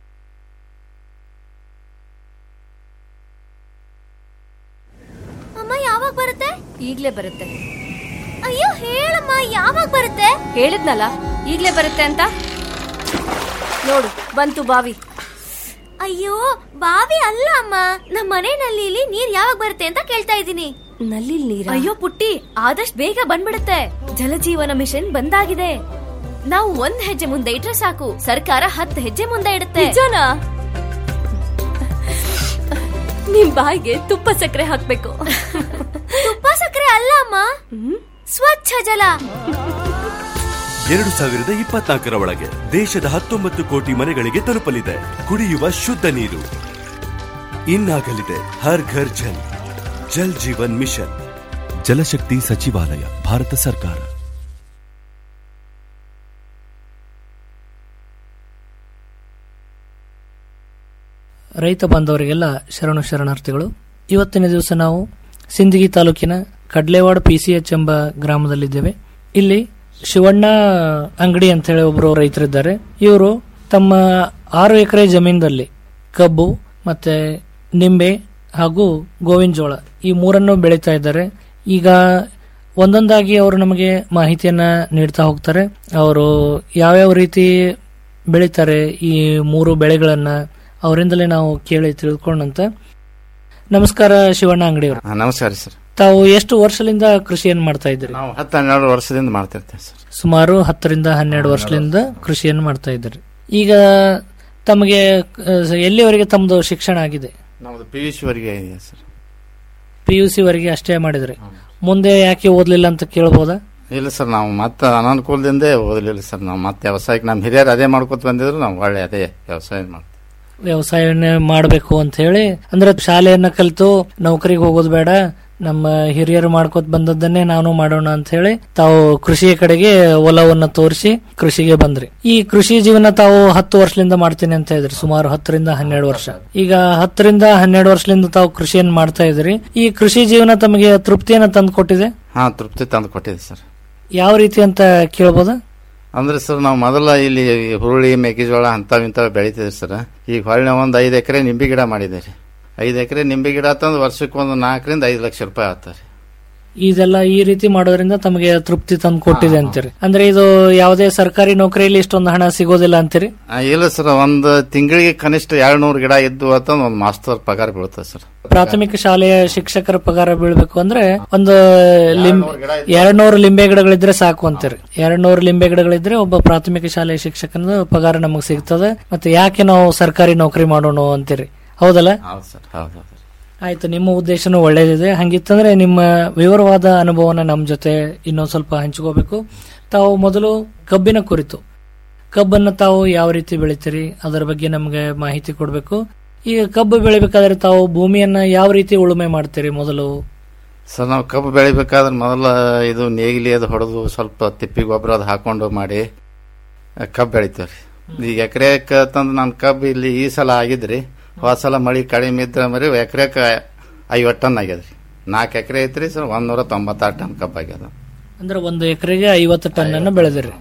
ಅಮ್ಮ ಯಾವಾಗ ಬರುತ್ತೆ ಈಗ್ಲೇ ಬರುತ್ತೆ ಅಯ್ಯೋ ಹೇಳಮ್ಮ ಯಾವಾಗ ಬರುತ್ತೆ ಹೇಳಿದ್ನಲ್ಲ ಈಗ್ಲೇ ಬರುತ್ತೆ ಅಂತ ನೋಡು ಬಂತು ಬಾವಿ ಅಯ್ಯೋ ಬಾವಿ ಅಲ್ಲ ಅಮ್ಮ ನಮ್ಮ ಮನೆ ನಲ್ಲಿಲಿ ನೀರ್ ಯಾವಾಗ ಬರುತ್ತೆ ಅಂತ ಕೇಳ್ತಾ ಇದ್ದೀನಿ ನಲ್ಲಿ ನೀರ್ ಅಯ್ಯೋ ಪುಟ್ಟಿ ಆದಷ್ಟು ಬೇಗ ಬಂದ್ಬಿಡುತ್ತೆ ಜಲಜೀವನ ಮಿಷನ್ ಬಂದಾಗಿದೆ ನಾವು ಒಂದ್ ಹೆಜ್ಜೆ ಮುಂದೆ ಇಟ್ರೆ ಸಾಕು ಸರ್ಕಾರ ಹತ್ತು ಹೆಜ್ಜೆ ಮುಂದೆ ಇಡುತ್ತೆ ನಿಜನಾ ನಿಮ್ ಬಾಯಿಗೆ ತುಪ್ಪ ಸಕ್ಕರೆ ಹಾಕ್ಬೇಕು ತುಪ್ಪ ಸಕ್ಕರೆ ಅಲ್ಲ ಅಮ್ಮ ಸ್ವಚ್ಛ ಜಲ ಎರಡು ಸಾವಿರದ ಇಪ್ಪತ್ನಾಲ್ಕರ ಒಳಗೆ ದೇಶದ ಹತ್ತೊಂಬತ್ತು ಕೋಟಿ ಮನೆಗಳಿಗೆ ತಲುಪಲಿದೆ ಕುಡಿಯುವ ಶುದ್ಧ ನೀರು ಇನ್ನಾಗಲಿದೆ ಹರ್ ಘರ್ ಜಲ್ ಜಲ್ ಜೀವನ್ ಮಿಷನ್ ಜಲಶಕ್ತಿ ಸಚಿವಾಲಯ ಭಾರತ ಸರ್ಕಾರ ರೈತ ಬಾಂಧವರಿಗೆಲ್ಲ ಶರಣು ಶರಣಾರ್ಥಿಗಳು ಇವತ್ತಿನ ದಿವಸ ನಾವು ಸಿಂದಗಿ ತಾಲೂಕಿನ ಕಡ್ಲೇವಾಡ ಪಿ ಸಿ ಎಚ್ ಎಂಬ ಗ್ರಾಮದಲ್ಲಿದ್ದೇವೆ ಇಲ್ಲಿ ಶಿವಣ್ಣ ಅಂಗಡಿ ಅಂತ ಹೇಳಿ ಒಬ್ಬರು ರೈತರಿದ್ದಾರೆ ಇವರು ತಮ್ಮ ಆರು ಎಕರೆ ಜಮೀನಲ್ಲಿ ಕಬ್ಬು ಮತ್ತೆ ನಿಂಬೆ ಹಾಗೂ ಗೋವಿನ ಜೋಳ ಈ ಮೂರನ್ನು ಬೆಳೀತಾ ಇದ್ದಾರೆ ಈಗ ಒಂದೊಂದಾಗಿ ಅವರು ನಮಗೆ ಮಾಹಿತಿಯನ್ನ ನೀಡ್ತಾ ಹೋಗ್ತಾರೆ ಅವರು ಯಾವ್ಯಾವ ರೀತಿ ಬೆಳೀತಾರೆ ಈ ಮೂರು ಬೆಳೆಗಳನ್ನ ಅವರಿಂದಲೇ ನಾವು ಕೇಳಿ ತಿಳ್ಕೊಂಡಂತ ನಮಸ್ಕಾರ ಶಿವಣ್ಣ ಅಂಗಡಿಯವರು ಹಾ, ನಮಸ್ಕಾರ ಸರ್ ತಾವು ಎಷ್ಟು ವರ್ಷದಿಂದ ಕೃಷಿಯನ್ನು ಮಾಡ್ತಾ ಇದ್ದೀರಿ ನಾವು ಹತ್ತು ಹನ್ನೆರಡು ವರ್ಷದಿಂದ ಮಾಡ್ತಿರ್ತೇವೆ ಸರ್ ಸುಮಾರು ಹತ್ತರಿಂದ ಹನ್ನೆರಡು ವರ್ಷದಿಂದ ಕೃಷಿಯನ್ನು ಮಾಡ್ತಾ ಇದ್ದೀರಿ ಈಗ ತಮಗೆ ಅಹ್, ಎಲ್ಲಿವರೆಗೆ ತಮ್ಮದು ಶಿಕ್ಷಣ ಆಗಿದೆ ನಮ್ದು ಪಿ ಯು ಸಿ ವರೆಗೆ ಇದೆ ಸರ್ ಪಿ ಯು ಸಿ ವರೆಗೆ ಅಷ್ಟೇ ಮಾಡಿದ್ರಿ ಮುಂದೆ ಯಾಕೆ ಓದ್ಲಿಲ್ಲ ಅಂತ ಕೇಳ್ಬೋದಾ ಇಲ್ಲ ಸರ್ ನಾವು ಮತ್ತೆ ಅನಾನುಕೂಲದಿಂದ ಓದಲಿಲ್ಲ ಸರ್ ನಾವು ಮತ್ತೆ ವ್ಯವಸಾಯಕ್ಕೆ ನಮ್ಮ ಹಿರಿಯರು ಅದೇ ಮಾಡ್ಕೊತ ಬಂದಿದ್ರು ನಾವು ಒಳ್ಳೆ ಅದೇ ವ್ಯವಸಾಯ ಮಾಡ್ತೀವಿ ವ್ಯವಸಾಯವನ್ನೇ ಮಾಡಬೇಕು ಅಂತ ಹೇಳಿ ಅಂದ್ರೆ ಶಾಲೆಯನ್ನ ಕಲಿತು ನೌಕರಿಗೆ ಹೋಗೋದು ಬೇಡ ನಮ್ಮ ಹಿರಿಯರು ಮಾಡ್ಕೋತ ಬಂದದ್ದನ್ನೇ ನಾನು ಮಾಡೋಣ ಅಂತ ಹೇಳಿ ತಾವು ಕೃಷಿಯ ಕಡೆಗೆ ಒಲವನ್ನ ತೋರಿಸಿ ಕೃಷಿಗೆ ಬಂದ್ರಿ ಈ ಕೃಷಿ ಜೀವನ ತಾವು ಹತ್ತು ವರ್ಷದಿಂದ ಮಾಡ್ತೀನಿ ಅಂತ ಇದ್ರಿ ಸುಮಾರು ಹತ್ತರಿಂದ ಹನ್ನೆರಡು ವರ್ಷ ಈಗ ಹತ್ತರಿಂದ ಹನ್ನೆರಡು ವರ್ಷದಿಂದ ತಾವು ಕೃಷಿಯನ್ನು ಮಾಡ್ತಾ ಇದ್ರಿ ಈ ಕೃಷಿ ಜೀವನ ತಮಗೆ ತೃಪ್ತಿಯನ್ನ ತಂದು ಕೊಟ್ಟಿದೆ ಹಾ ತೃಪ್ತಿ ತಂದು ಕೊಟ್ಟಿದೆ ಸರ್ ಯಾವ ರೀತಿ ಅಂತ ಕೇಳ್ಬೋದಾ ಅಂದ್ರೆ ಸರ್ ನಾವು ಮೊದಲ ಇಲ್ಲಿ ಹುರುಳಿ ಮೆಕ್ಕೆಜೋಳ ಅಂಥವು ಇಂಥವು ಬೆಳಿತಿದ್ರಿ ಸರ್ ಈಗ ಹೊಳ್ಳಿ ಒಂದು ಐದು ಎಕರೆ ನಿಂಬೆ ಗಿಡ ಮಾಡಿದ್ದೀರಿ ಐದು ಎಕರೆ ನಿಂಬೆ ಗಿಡ ತಂದು ವರ್ಷಕ್ಕೆ ಒಂದು ನಾಲ್ಕರಿಂದ ಐದು ಲಕ್ಷ ರೂಪಾಯಿ ಆಗ್ತಾರೆ ಇದೆಲ್ಲ ಈ ರೀತಿ ಮಾಡೋದ್ರಿಂದ ತಮಗೆ ತೃಪ್ತಿ ತಂದು ಕೊಟ್ಟಿದೆ ಅಂತೀರಿ ಅಂದ್ರೆ ಇದು ಯಾವುದೇ ಸರ್ಕಾರಿ ನೌಕರಿಯಲ್ಲಿ ಇಷ್ಟೊಂದು ಹಣ ಸಿಗೋದಿಲ್ಲ ಅಂತೀರಿ ಆ, ಇಲ್ಲ ಸರ್ ಒಂದು ತಿಂಗಳಿಗೆ ಕನಿಷ್ಠ ಎರಡು ನೂರು ಗಿಡ ಇದ್ದು ಅಂತಂದು ಒಂದು ಮಾಸ್ತರ್ ಪಗಾರ ಬೀಳುತ್ತೆ ಸರ್ ಪ್ರಾಥಮಿಕ ಶಾಲೆಯ ಶಿಕ್ಷಕರ ಪಗಾರ ಬೀಳ್ಬೇಕು ಅಂದ್ರೆ ಒಂದು ಲಿಂಬೆ ಎರಡ್ ನೂರು ಲಿಂಬೆ ಗಿಡಗಳಿದ್ರೆ ಸಾಕು ಅಂತೀರಿ ಎರಡ್ ನೂರು ಲಿಂಬೆ ಗಿಡಗಳಿದ್ರೆ ಒಬ್ಬ ಪ್ರಾಥಮಿಕ ಶಾಲೆಯ ಶಿಕ್ಷಕನ ಪಗಾರ ನಮಗೆ ಸಿಗ್ತದೆ ಮತ್ತೆ ಯಾಕೆ ನಾವು ಸರ್ಕಾರಿ ನೌಕರಿ ಮಾಡೋಣ ಅಂತೀರಿ ಹೌದಲ್ಲ ಹೌದು ಸರ್ ಹೌದು ಹೌದು ಆಯ್ತು ನಿಮ್ಮ ಉದ್ದೇಶನೂ ಒಳ್ಳೇದಿದೆ ಹಂಗಿತ್ತಂದ್ರೆ ನಿಮ್ಮ ವಿವರವಾದ ಅನುಭವನ ನಮ್ಮ ಜೊತೆ ಇನ್ನೊಂದು ಸ್ವಲ್ಪ ಹಂಚ್ಕೋಬೇಕು ತಾವು ಮೊದಲು ಕಬ್ಬಿನ ಕುರಿತು ಕಬ್ಬನ್ನ ತಾವು ಯಾವ ರೀತಿ ಬೆಳಿತೀರಿ ಅದರ ಬಗ್ಗೆ ನಮಗೆ ಮಾಹಿತಿ ಕೊಡಬೇಕು ಈಗ ಕಬ್ಬು ಬೆಳಿಬೇಕಾದ್ರೆ ತಾವು ಭೂಮಿಯನ್ನ ಯಾವ ರೀತಿ ಉಳುಮೆ ಮಾಡ್ತೀರಿ ಮೊದಲು ಸರ್ ನಾವು ಕಬ್ಬು ಬೆಳಿಬೇಕಾದ್ರೆ ಮೊದಲ ಇದು ನೇಗಿಲಿ ಅದು ಹೊಡೆದು ಸ್ವಲ್ಪ ತಿಪ್ಪಿ ಗೊಬ್ಬರ ಅದು ಹಾಕೊಂಡು ಮಾಡಿ ಆ, ಕಬ್ಬು ಬೆಳಿತೀವಿ ರೀ ಈಗ ಎಕರೆಕ್ಕೆ ತಂದು ನಾನು ಕಬ್ಬು ಇಲ್ಲಿ ಈ ಸಲ ಆಗಿದ್ರಿ ಹೋದ ಸಲ ಮಳೆ ಕಡಿಮೆ ಇದ್ರೆ ಮರಿ ಎಕರೆಕ್ಕೆ ಐವತ್ತು ಟನ್ ಆಗ್ಯದ ರೀ ನಾಲ್ಕು ಎಕರೆ ಐತ್ರಿ ಸರ್ ಒಂದೂರ ತೊಂಬತ್ತಾರು ಟನ್ ಕಬ್ಬು ಆಗ್ಯದ ಅಂದ್ರೆ ಒಂದು ಎಕರೆಗೆ ಐವತ್ತು ಟನ್ ಅನ್ನ ಬೆಳೆದಿರಿ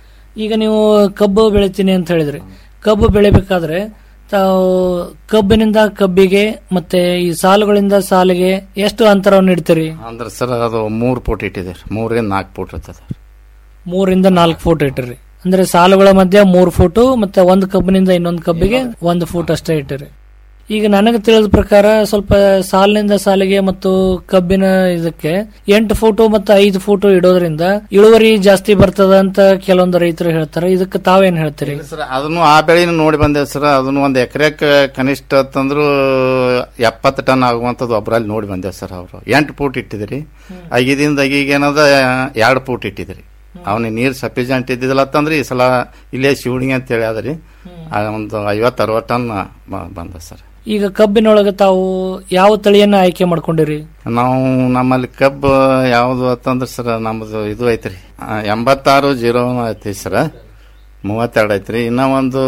ಈಗ ನೀವು ಕಬ್ಬು ಬೆಳಿತೀನಿ ಅಂತ ಹೇಳಿದ್ರಿ ಕಬ್ಬು ಬೆಳಿಬೇಕಾದ್ರೆ ತಾವು ಕಬ್ಬಿನಿಂದ ಕಬ್ಬಿಗೆ ಮತ್ತೆ ಈ ಸಾಲುಗಳಿಂದ ಸಾಲಿಗೆ ಎಷ್ಟು ಅಂತರವನ್ನು ಇಡ್ತೀರಿ ಅಂದ್ರೆ ಸರ್ ಅದು ಮೂರು ಫೂಟ್ ಇಟ್ಟಿದೆ ರೀ ಮೂರಿಂದ ನಾಲ್ಕು ಫೂಟ್ ಇರ್ತದೆ ಮೂರಿಂದ ನಾಲ್ಕು ಫೂಟ್ ಇಟ್ಟಿರಿ ಅಂದ್ರೆ ಸಾಲುಗಳ ಮಧ್ಯೆ ಮೂರು ಫೂಟು ಮತ್ತೆ ಒಂದು ಕಬ್ಬಿನಿಂದ ಇನ್ನೊಂದು ಕಬ್ಬಿಗೆ ಒಂದು ಫೂಟ್ ಅಷ್ಟೇ ಇಟ್ಟಿರಿ ಈಗ ನನಗೆ ತಿಳಿದ ಪ್ರಕಾರ ಸ್ವಲ್ಪ ಸಾಲಿನಿಂದ ಸಾಲಿಗೆ ಮತ್ತು ಕಬ್ಬಿನ ಇದಕ್ಕೆ ಎಂಟು ಫೂಟು ಮತ್ತು ಐದು ಫೂಟು ಇಡೋದ್ರಿಂದ ಇಳುವರಿ ಜಾಸ್ತಿ ಬರ್ತದ ಅಂತ ಕೆಲವೊಂದು ರೈತರು ಹೇಳ್ತಾರೆ ಇದಕ್ಕೆ ತಾವೇನ್ ಹೇಳ್ತೀರಿ ಸರ್ ಅದನ್ನು ಆ ಬೆಳೆನ ನೋಡಿ ಬಂದೇವ್ ಸರ್ ಅದನ್ನು ಒಂದು ಎಕರೆಕ್ಕೆ ಕನಿಷ್ಠ ತಂದ್ರು ಎಪ್ಪತ್ತು ಟನ್ ಆಗುವಂಥದ್ದು ಒಬ್ಬರಲ್ಲಿ ನೋಡಿ ಬಂದೇವ್ ಸರ್ ಅವರು ಎಂಟು ಫೂಟ್ ಇಟ್ಟಿದ್ರಿ ಐಗಿದಿಂದ ಈಗ ಏನದ ಎರಡು ಫೂಟ್ ಇಟ್ಟಿದ್ರಿ ಅವನಿಗೆ ನೀರು ಸಫಿಷಿಯಂಟ್ ಇದ್ದಿದ್ದಿಲ್ಲ ಅಂತಂದ್ರೆ ಈ ಸಲ ಇಲ್ಲೇ ಶಿವಣಿಗೆ ಅಂತ ಹೇಳಿ ಅದ್ರಿ ಆ ಒಂದು ಐವತ್ತು ಅರವತ್ತು ಟನ್ ಬ- ಬಂದ ಸರ್ ಈಗ ಕಬ್ಬಿನೊಳಗೆ ತಾವು ಯಾವ ತಳಿಯನ್ನ ಆಯ್ಕೆ ಮಾಡ್ಕೊಂಡಿರಿ ನಾವು ನಮ್ಮಲ್ಲಿ ಕಬ್ಬು ಯಾವುದು ಅಂತಂದ್ರೆ ಸರ್ ನಮ್ಮದು ಇದು ಐತ್ರಿ ಆ, ಎಂಬತ್ತಾರು ಜೀರೋ ಐತಿ ಸರ್ ಮೂವತ್ತೆರಡು ಐತ್ರಿ ಇನ್ನ ಒಂದು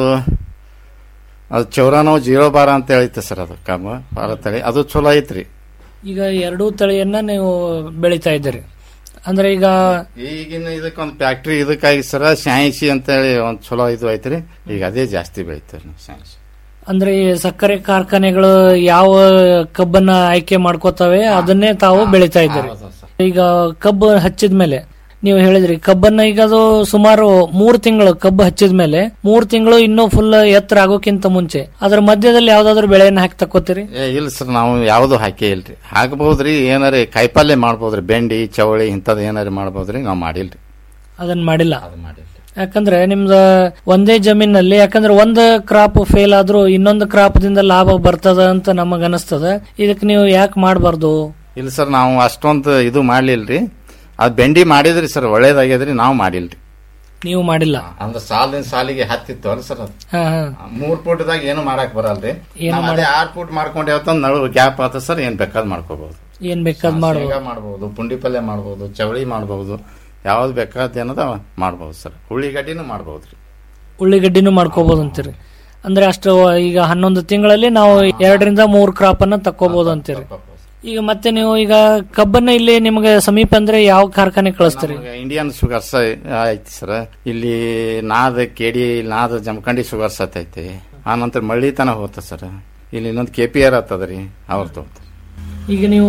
ಅದು ಚೌರಾನೋ ಜೀರೋ ಬಾರ ಅಂತ ಹೇಳೈತೆ ಸರ್ ಅದು ಕಬ್ಬು ಬಾರ ತಳಿ ಅದು ಚಲೋ ಐತ್ರಿ ಈಗ ಎರಡೂ ತಳಿಯನ್ನ ನೀವು ಬೆಳಿತಾ ಇದ್ದೀರಿ ಅಂದ್ರೆ ಈಗ ಈಗಿನ ಇದಕ್ಕೊಂದು ಫ್ಯಾಕ್ಟ್ರಿ ಇದಕ್ಕಾಗಿ ಸರ್ ಶಾಯಿಸಿ ಅಂತ ಹೇಳಿ ಒಂದು ಚಲೋ ಇದು ಐತ್ರಿ ಈಗ ಅದೇ ಜಾಸ್ತಿ ಬೆಳಿತಾರೆ ನಾವು ಶಾಯಿಸಿ ಅಂದ್ರೆ ಈ ಸಕ್ಕರೆ ಕಾರ್ಖಾನೆಗಳು ಯಾವ ಕಬ್ಬನ್ನ ಆಯ್ಕೆ ಮಾಡ್ಕೋತವೆ ಅದನ್ನೇ ತಾವು ಬೆಳಿತಾ ಇದ್ದೀರಿ ಈಗ ಕಬ್ಬು ಹಚ್ಚಿದ ಮೇಲೆ ನೀವು ಹೇಳಿದ್ರಿ ಕಬ್ಬನ್ನ ಈಗ ಅದು ಸುಮಾರು ಮೂರ್ ತಿಂಗಳು ಕಬ್ಬು ಹಚ್ಚಿದ ಮೇಲೆ ಮೂರ್ ತಿಂಗಳು ಇನ್ನೂ ಫುಲ್ ಎತ್ತರ ಆಗೋಕ್ಕಿಂತ ಮುಂಚೆ ಅದ್ರ ಮಧ್ಯದಲ್ಲಿ ಯಾವ್ದಾದ್ರು ಬೆಳೆಯನ್ನ ಹಾಕಿ ತಕ್ಕೋತೀರಿ ಏ ಇಲ್ಲ ಸರ್ ನಾವು ಯಾವುದು ಹಾಕೇ ಇಲ್ರಿ ಹಾಕ್ಬಹುದ್ರಿ ಏನಾರ ಕಾಯಿಪಲ್ಯ ಮಾಡ್ಬೋದ್ರಿ ಬೆಂಡಿ ಚವಳಿ ಇಂಥದ್ದು ಏನಾರ ಮಾಡ್ಬೋದ್ರಿ ನಾವು ಮಾಡಿಲ್ರಿ ಅದನ್ನ ಮಾಡಿಲ್ಲ ಯಾಕಂದ್ರೆ ನಿಮ್ದ ಒಂದೇ ಜಮೀನಲ್ಲಿ ಯಾಕಂದ್ರೆ ಒಂದ್ ಕ್ರಾಪ್ ಫೇಲ್ ಆದ್ರೂ ಇನ್ನೊಂದು ಕ್ರಾಪ್ ದಿಂದ ಲಾಭ ಬರ್ತದ ಅಂತ ನಮಗ ಅನಸ್ತದ ಇದಕ್ಕೆ ನೀವು ಯಾಕೆ ಮಾಡಬಾರ್ದು ಇಲ್ಲ ಸರ್ ನಾವು ಅಷ್ಟೊಂದು ಇದು ಮಾಡ್ಲಿಲ್ರಿ ಅದ್ ಬೆಂಡಿ ಮಾಡಿದ್ರಿ ಸರ್ ಒಳ್ಳೇದಾಗ್ಯದ್ರಿ ನಾವು ಮಾಡಿಲ್ರಿ ನೀವು ಮಾಡಿಲ್ಲ ಅಂದ್ರೆ ಸಾಲಿನ ಸಾಲಿಗೆ ಹತ್ತಿತ್ತು ಅಲ್ಲ ಸರ್ ಅದು ಹಾ ಹಾ ಮೂರ್ ಫೂಟ್ದಾಗ ಏನು ಮಾಡಕ್ ಬರಲ್ರಿ ಏನು ನಾವ್ ಅದೇ ಆರ್ ಫೂಟ್ ಮಾಡ್ಕೊಂಡು ಯಾವತ್ತೊಂದು ನಡು ಗ್ಯಾಪ್ ಆತ ಸರ್ ಏನ್ ಬೇಕಾದ್ ಮಾಡ್ಕೋಬಹುದು ಏನ್ ಬೇಕಾದ್ ಮಾಡ್ಬೋದು ಶೇಂಗಾ ಮಾಡ್ಬೋದು ಪುಂಡಿ ಪಲ್ಯ ಮಾಡ್ಬೋದು ಚವಳಿ ಮಾಡ್ಬೋದು ಯಾವ್ದು ಬೇಕಾದ ಏನದ ಮಾಡ್ಬೋದು ಸರ್ ಉಳ್ಳಿಗಡ್ಡಿನೂ ಮಾಡ್ಬೋದ್ರಿ ಉಳ್ಳಿಗಡ್ಡಿನೂ ಮಾಡ್ಕೋಬಹುದು ಅಂತೀರಿ ಅಂದ್ರೆ ಅಷ್ಟು ಈಗ ಹನ್ನೊಂದು ತಿಂಗಳಲ್ಲಿ ನಾವು ಎರಡರಿಂದ ಮೂರ್ ಕ್ರಾಪ್ ಅನ್ನ ತಕ್ಕೋಬಹುದು ಅಂತೀರಿ ಈಗ ಮತ್ತೆ ನೀವು ಈಗ ಕಬ್ಬನ್ನ ಇಲ್ಲಿ ನಿಮಗೆ ಸಮೀಪ ಅಂದ್ರೆ ಯಾವ ಕಾರ್ಖಾನೆ ಕಳಿಸ್ತೀರಿ ಇಂಡಿಯನ್ ಶುಗರ್ಸ್ ಐತಿ ಸರ್ ಇಲ್ಲಿ ನಾದ ಕೆಡಿ ನಾದ ಜಮಖಂಡಿ ಶುಗರ್ಸ್ ಐತಿ ಆ ನಂತರ ಮಳ್ಳಿ ತನ ಹೋತ ಸರ್ ಇಲ್ಲಿ ಇನ್ನೊಂದು ಕೆ ಪಿ ಆರ್ ಆತದ್ರಿ ಅವ್ರ ತಗೋತಾರೆ ಈಗ ನೀವು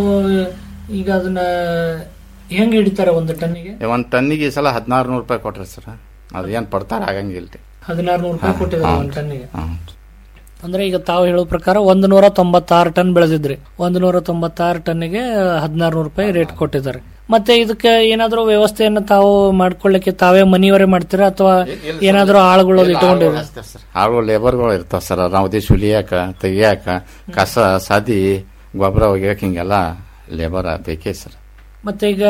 ಈಗ ಅದನ್ನ ಹೆಂಗ್ ಹಿಡಿತಾರೆ ಒಂದು ಟನ್ನಿಗೆ ಒಂದ್ ಟನ್ನಿಗೆ ಈ ಸಲ ಹದಿನಾರು ನೂರು ರೂಪಾಯಿ ಕೊಟ್ರಿ ಸರ್ ಅದು ಏನ್ ಪಡ್ತಾರ ಆಗಂಗಿಲ್ರಿ ಹದಿನಾರು ನೂರು ರೂಪಾಯಿ ಹಾ, ಕೊಟ್ಟಿದ್ದಾರೆ ಹಾ. ಒಂದು ಟನ್ನಿಗೆ ಅಂದ್ರೆ ಈಗ ತಾವು ಹೇಳೋ ಪ್ರಕಾರ ಒಂದು ನೂರ ತೊಂಬತ್ತಾರು ಟನ್ ಬೆಳೆದಿದ್ರಿ ಒಂದು ನೂರ ತೊಂಬತ್ತಾರು ಟನ್ನಿಗೆ ಹದಿನಾರು ನೂರು ರೂಪಾಯಿ ರೇಟ್ ಕೊಟ್ಟಿದ್ದಾರೆ ಮತ್ತೆ ಇದಕ್ಕೆ ಏನಾದ್ರೂ ವ್ಯವಸ್ಥೆಯನ್ನು ತಾವು ಮಾಡ್ಕೊಳ್ಳಿಕ್ಕೆ ತಾವೇ ಮನಿಯವರೇ ಮಾಡ್ತೀರಾ ಅಥವಾ ಏನಾದ್ರೂ ಆಳುಗಳು ಇಟ್ಕೊಂಡಿರಿ ಆಳು ಲೇಬರ್ಗಳು ಇರ್ತಾವ ಸರ್ ರೌದಿ ಸುಲಿಯಾಕ ತೆಗಿಯಾಕ ಕಸ ಸದಿ ಗೊಬ್ಬರ ಒಗ್ಯಾಕ ಹಿಂಗೆಲ್ಲ ಲೇಬರ್ ಬೇಕೇ ಸರ್ ಮತ್ತೆ ಈಗ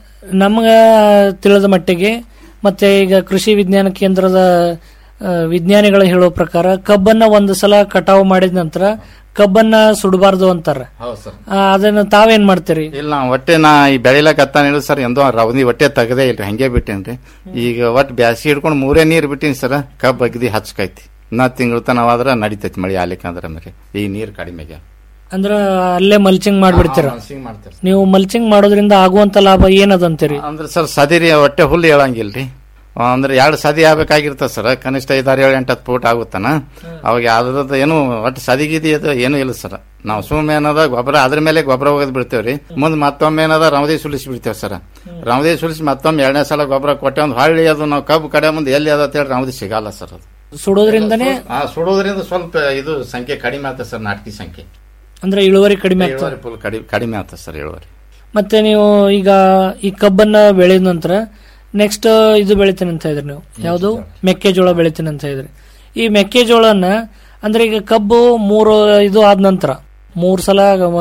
ನಮ್ಗ ತಿಳಿದ ಮಟ್ಟಿಗೆ ಮತ್ತೆ ಈಗ ಕೃಷಿ ವಿಜ್ಞಾನ ಕೇಂದ್ರದ ಆ, ವಿಜ್ಞಾನಿಗಳು ಹೇಳೋ ಪ್ರಕಾರ ಕಬ್ಬನ್ನ ಒಂದು ಸಲ ಕಟಾವು ಮಾಡಿದ ನಂತರ ಕಬ್ಬನ್ನ ಸುಡಬಾರ್ದು ಅಂತಾರ ಹೌದು ಸರ್ ಆ, ಅದನ್ನ ತಾವೇನ್ ಮಾಡ್ತೀರಿ ಇಲ್ಲ ನಾ ಒಟ್ಟೆ ನಾ ಈ ಬೆಳಿಲಕತ್ತಾನ ಹೇಳಿ ಸರ್ ಎಂದೋ ರೌದಿ ಒಟ್ಟೆ ತೆಗದೇ ಇಲ್ರಿ ಹಂಗೆ ಬಿಟ್ಟೇನ್ರಿ ಈಗ ಒಟ್ಟು ಬ್ಯಾಸಿ ಹಿಡ್ಕೊಂಡು ಮೂರೇ ನೀರ್ ಬಿಟ್ಟಿನಿ ಸರ್ ಕಬ್ಬ್ ಅಗದಿ ಹಚ್ಕೈತಿ ಇನ್ನ ತಿಂಗಳ ತನವಾದ್ರ ನಡಿತೈತಿ ಮಳಿ ಆಲಿಕ್ಕೆ ಅಂದ್ರೆ ಮರಿ ಈ ನೀರ್ ಕಡಿಮೆ ಆಗ್ಯಾವ. ಅಂದ್ರ ಅಲ್ಲೇ ಮಲ್ಚಿಂಗ್ ಮಾಡ್ಬಿಡ್ತೀರ ಹಾ, mulching ಮಾಡ್ತೀವಿ ನೀವು ಮಲ್ಚಿಂಗ್ ಮಾಡೋದ್ರಿಂದ ಆಗುವಂತ ಲಾಭ ಏನದಂತೀರಿ ಅಂದ್ರೆ ಸರ್ ಸದಿರಿ ಹೊಟ್ಟೆ ಹುಲ್ಲು ಹೇಳಂಗಿಲ್ರಿ ಅಂದ್ರೆ ಎರಡು ಸದಿ ಆಗ್ಬೇಕಾಗಿರ್ತದ ಸರ್ ಕನಿಷ್ಠ ಐದಾರು ಏಳು ಎಂಟು ಹತ್ತು ಫೂಟ್ ಆಗುತ್ತಾನ ಅವಾಗ ಯಾವ್ದು ಏನು ಒಟ್ಟು ಸದಿಗಿದಿ ಅದು ಏನೂ ಇಲ್ಲ ಸರ್ ನಾವು ಸುಮ್ಮನೆ ಏನದ ಗೊಬ್ಬರ ಅದ್ರ ಮೇಲೆ ಗೊಬ್ಬರ ಹೋಗೋದ್ ಬಿಡ್ತೇವ್ರಿ ಮುಂದ್ ಮತ್ತೊಮ್ಮೆ ಏನದ ರವದಿ ಸುಲಿಸಿ ಬಿಡ್ತೇವೆ ಸರ್ ರವದಿ ಸುಲಿಸಿ ಮತ್ತೊಮ್ಮೆ ಎರಡನೇ ಸಲ ಗೊಬ್ಬರ ಕೊಟ್ಟೆ ಒಂದು ಹೊಳ್ಳಿ ಅದು ನಾವು ಕಬ್ಬು ಕಡೆ ಮುಂದೆ ಎಲ್ಲಿ ಅದ ಹೇಳಿ ರವದಿ ಸಿಗಲ್ಲ ಸರ್ ಅದು ಸುಡೋದ್ರಿಂದನೇ ಆ ಸುಡೋದ್ರಿಂದ ಸ್ವಲ್ಪ ಇದು ಸಂಖ್ಯೆ ಕಡಿಮೆ ಆಗ್ತದೆ ಸರ್ ನಾಟಕಿ ಸಂಖ್ಯೆ ಅಂದ್ರೆ ಇಳುವರಿ ಕಡಿಮೆ ಆಗ್ತದೆ ಇಳುವರಿ ಫುಲ್ ಕಡಿಮೆ ಕಡಿಮೆ ಆಗ್ತದೆ ಸರ್ ಇಳುವರಿ ಮತ್ತೆ ನೀವು ಈಗ ಈ ಕಬ್ಬನ್ನ ಬೆಳೆದ ನಂತರ ನೆಕ್ಸ್ಟ್ ಇದು ಬೆಳಿತೀನಿ ಅಂತ ಇದ್ರಿ ನೀವು ಯಾವುದು ಮೆಕ್ಕೆಜೋಳ ಬೆಳಿತೀನಿ ಅಂತ ಇದ್ರಿ ಈ ಮೆಕ್ಕೆಜೋಳನ ಅಂದ್ರೆ ಈಗ ಕಬ್ಬು ಮೂರು ಇದು ಆದ ನಂತರ ಮೂರ್ ಸಲ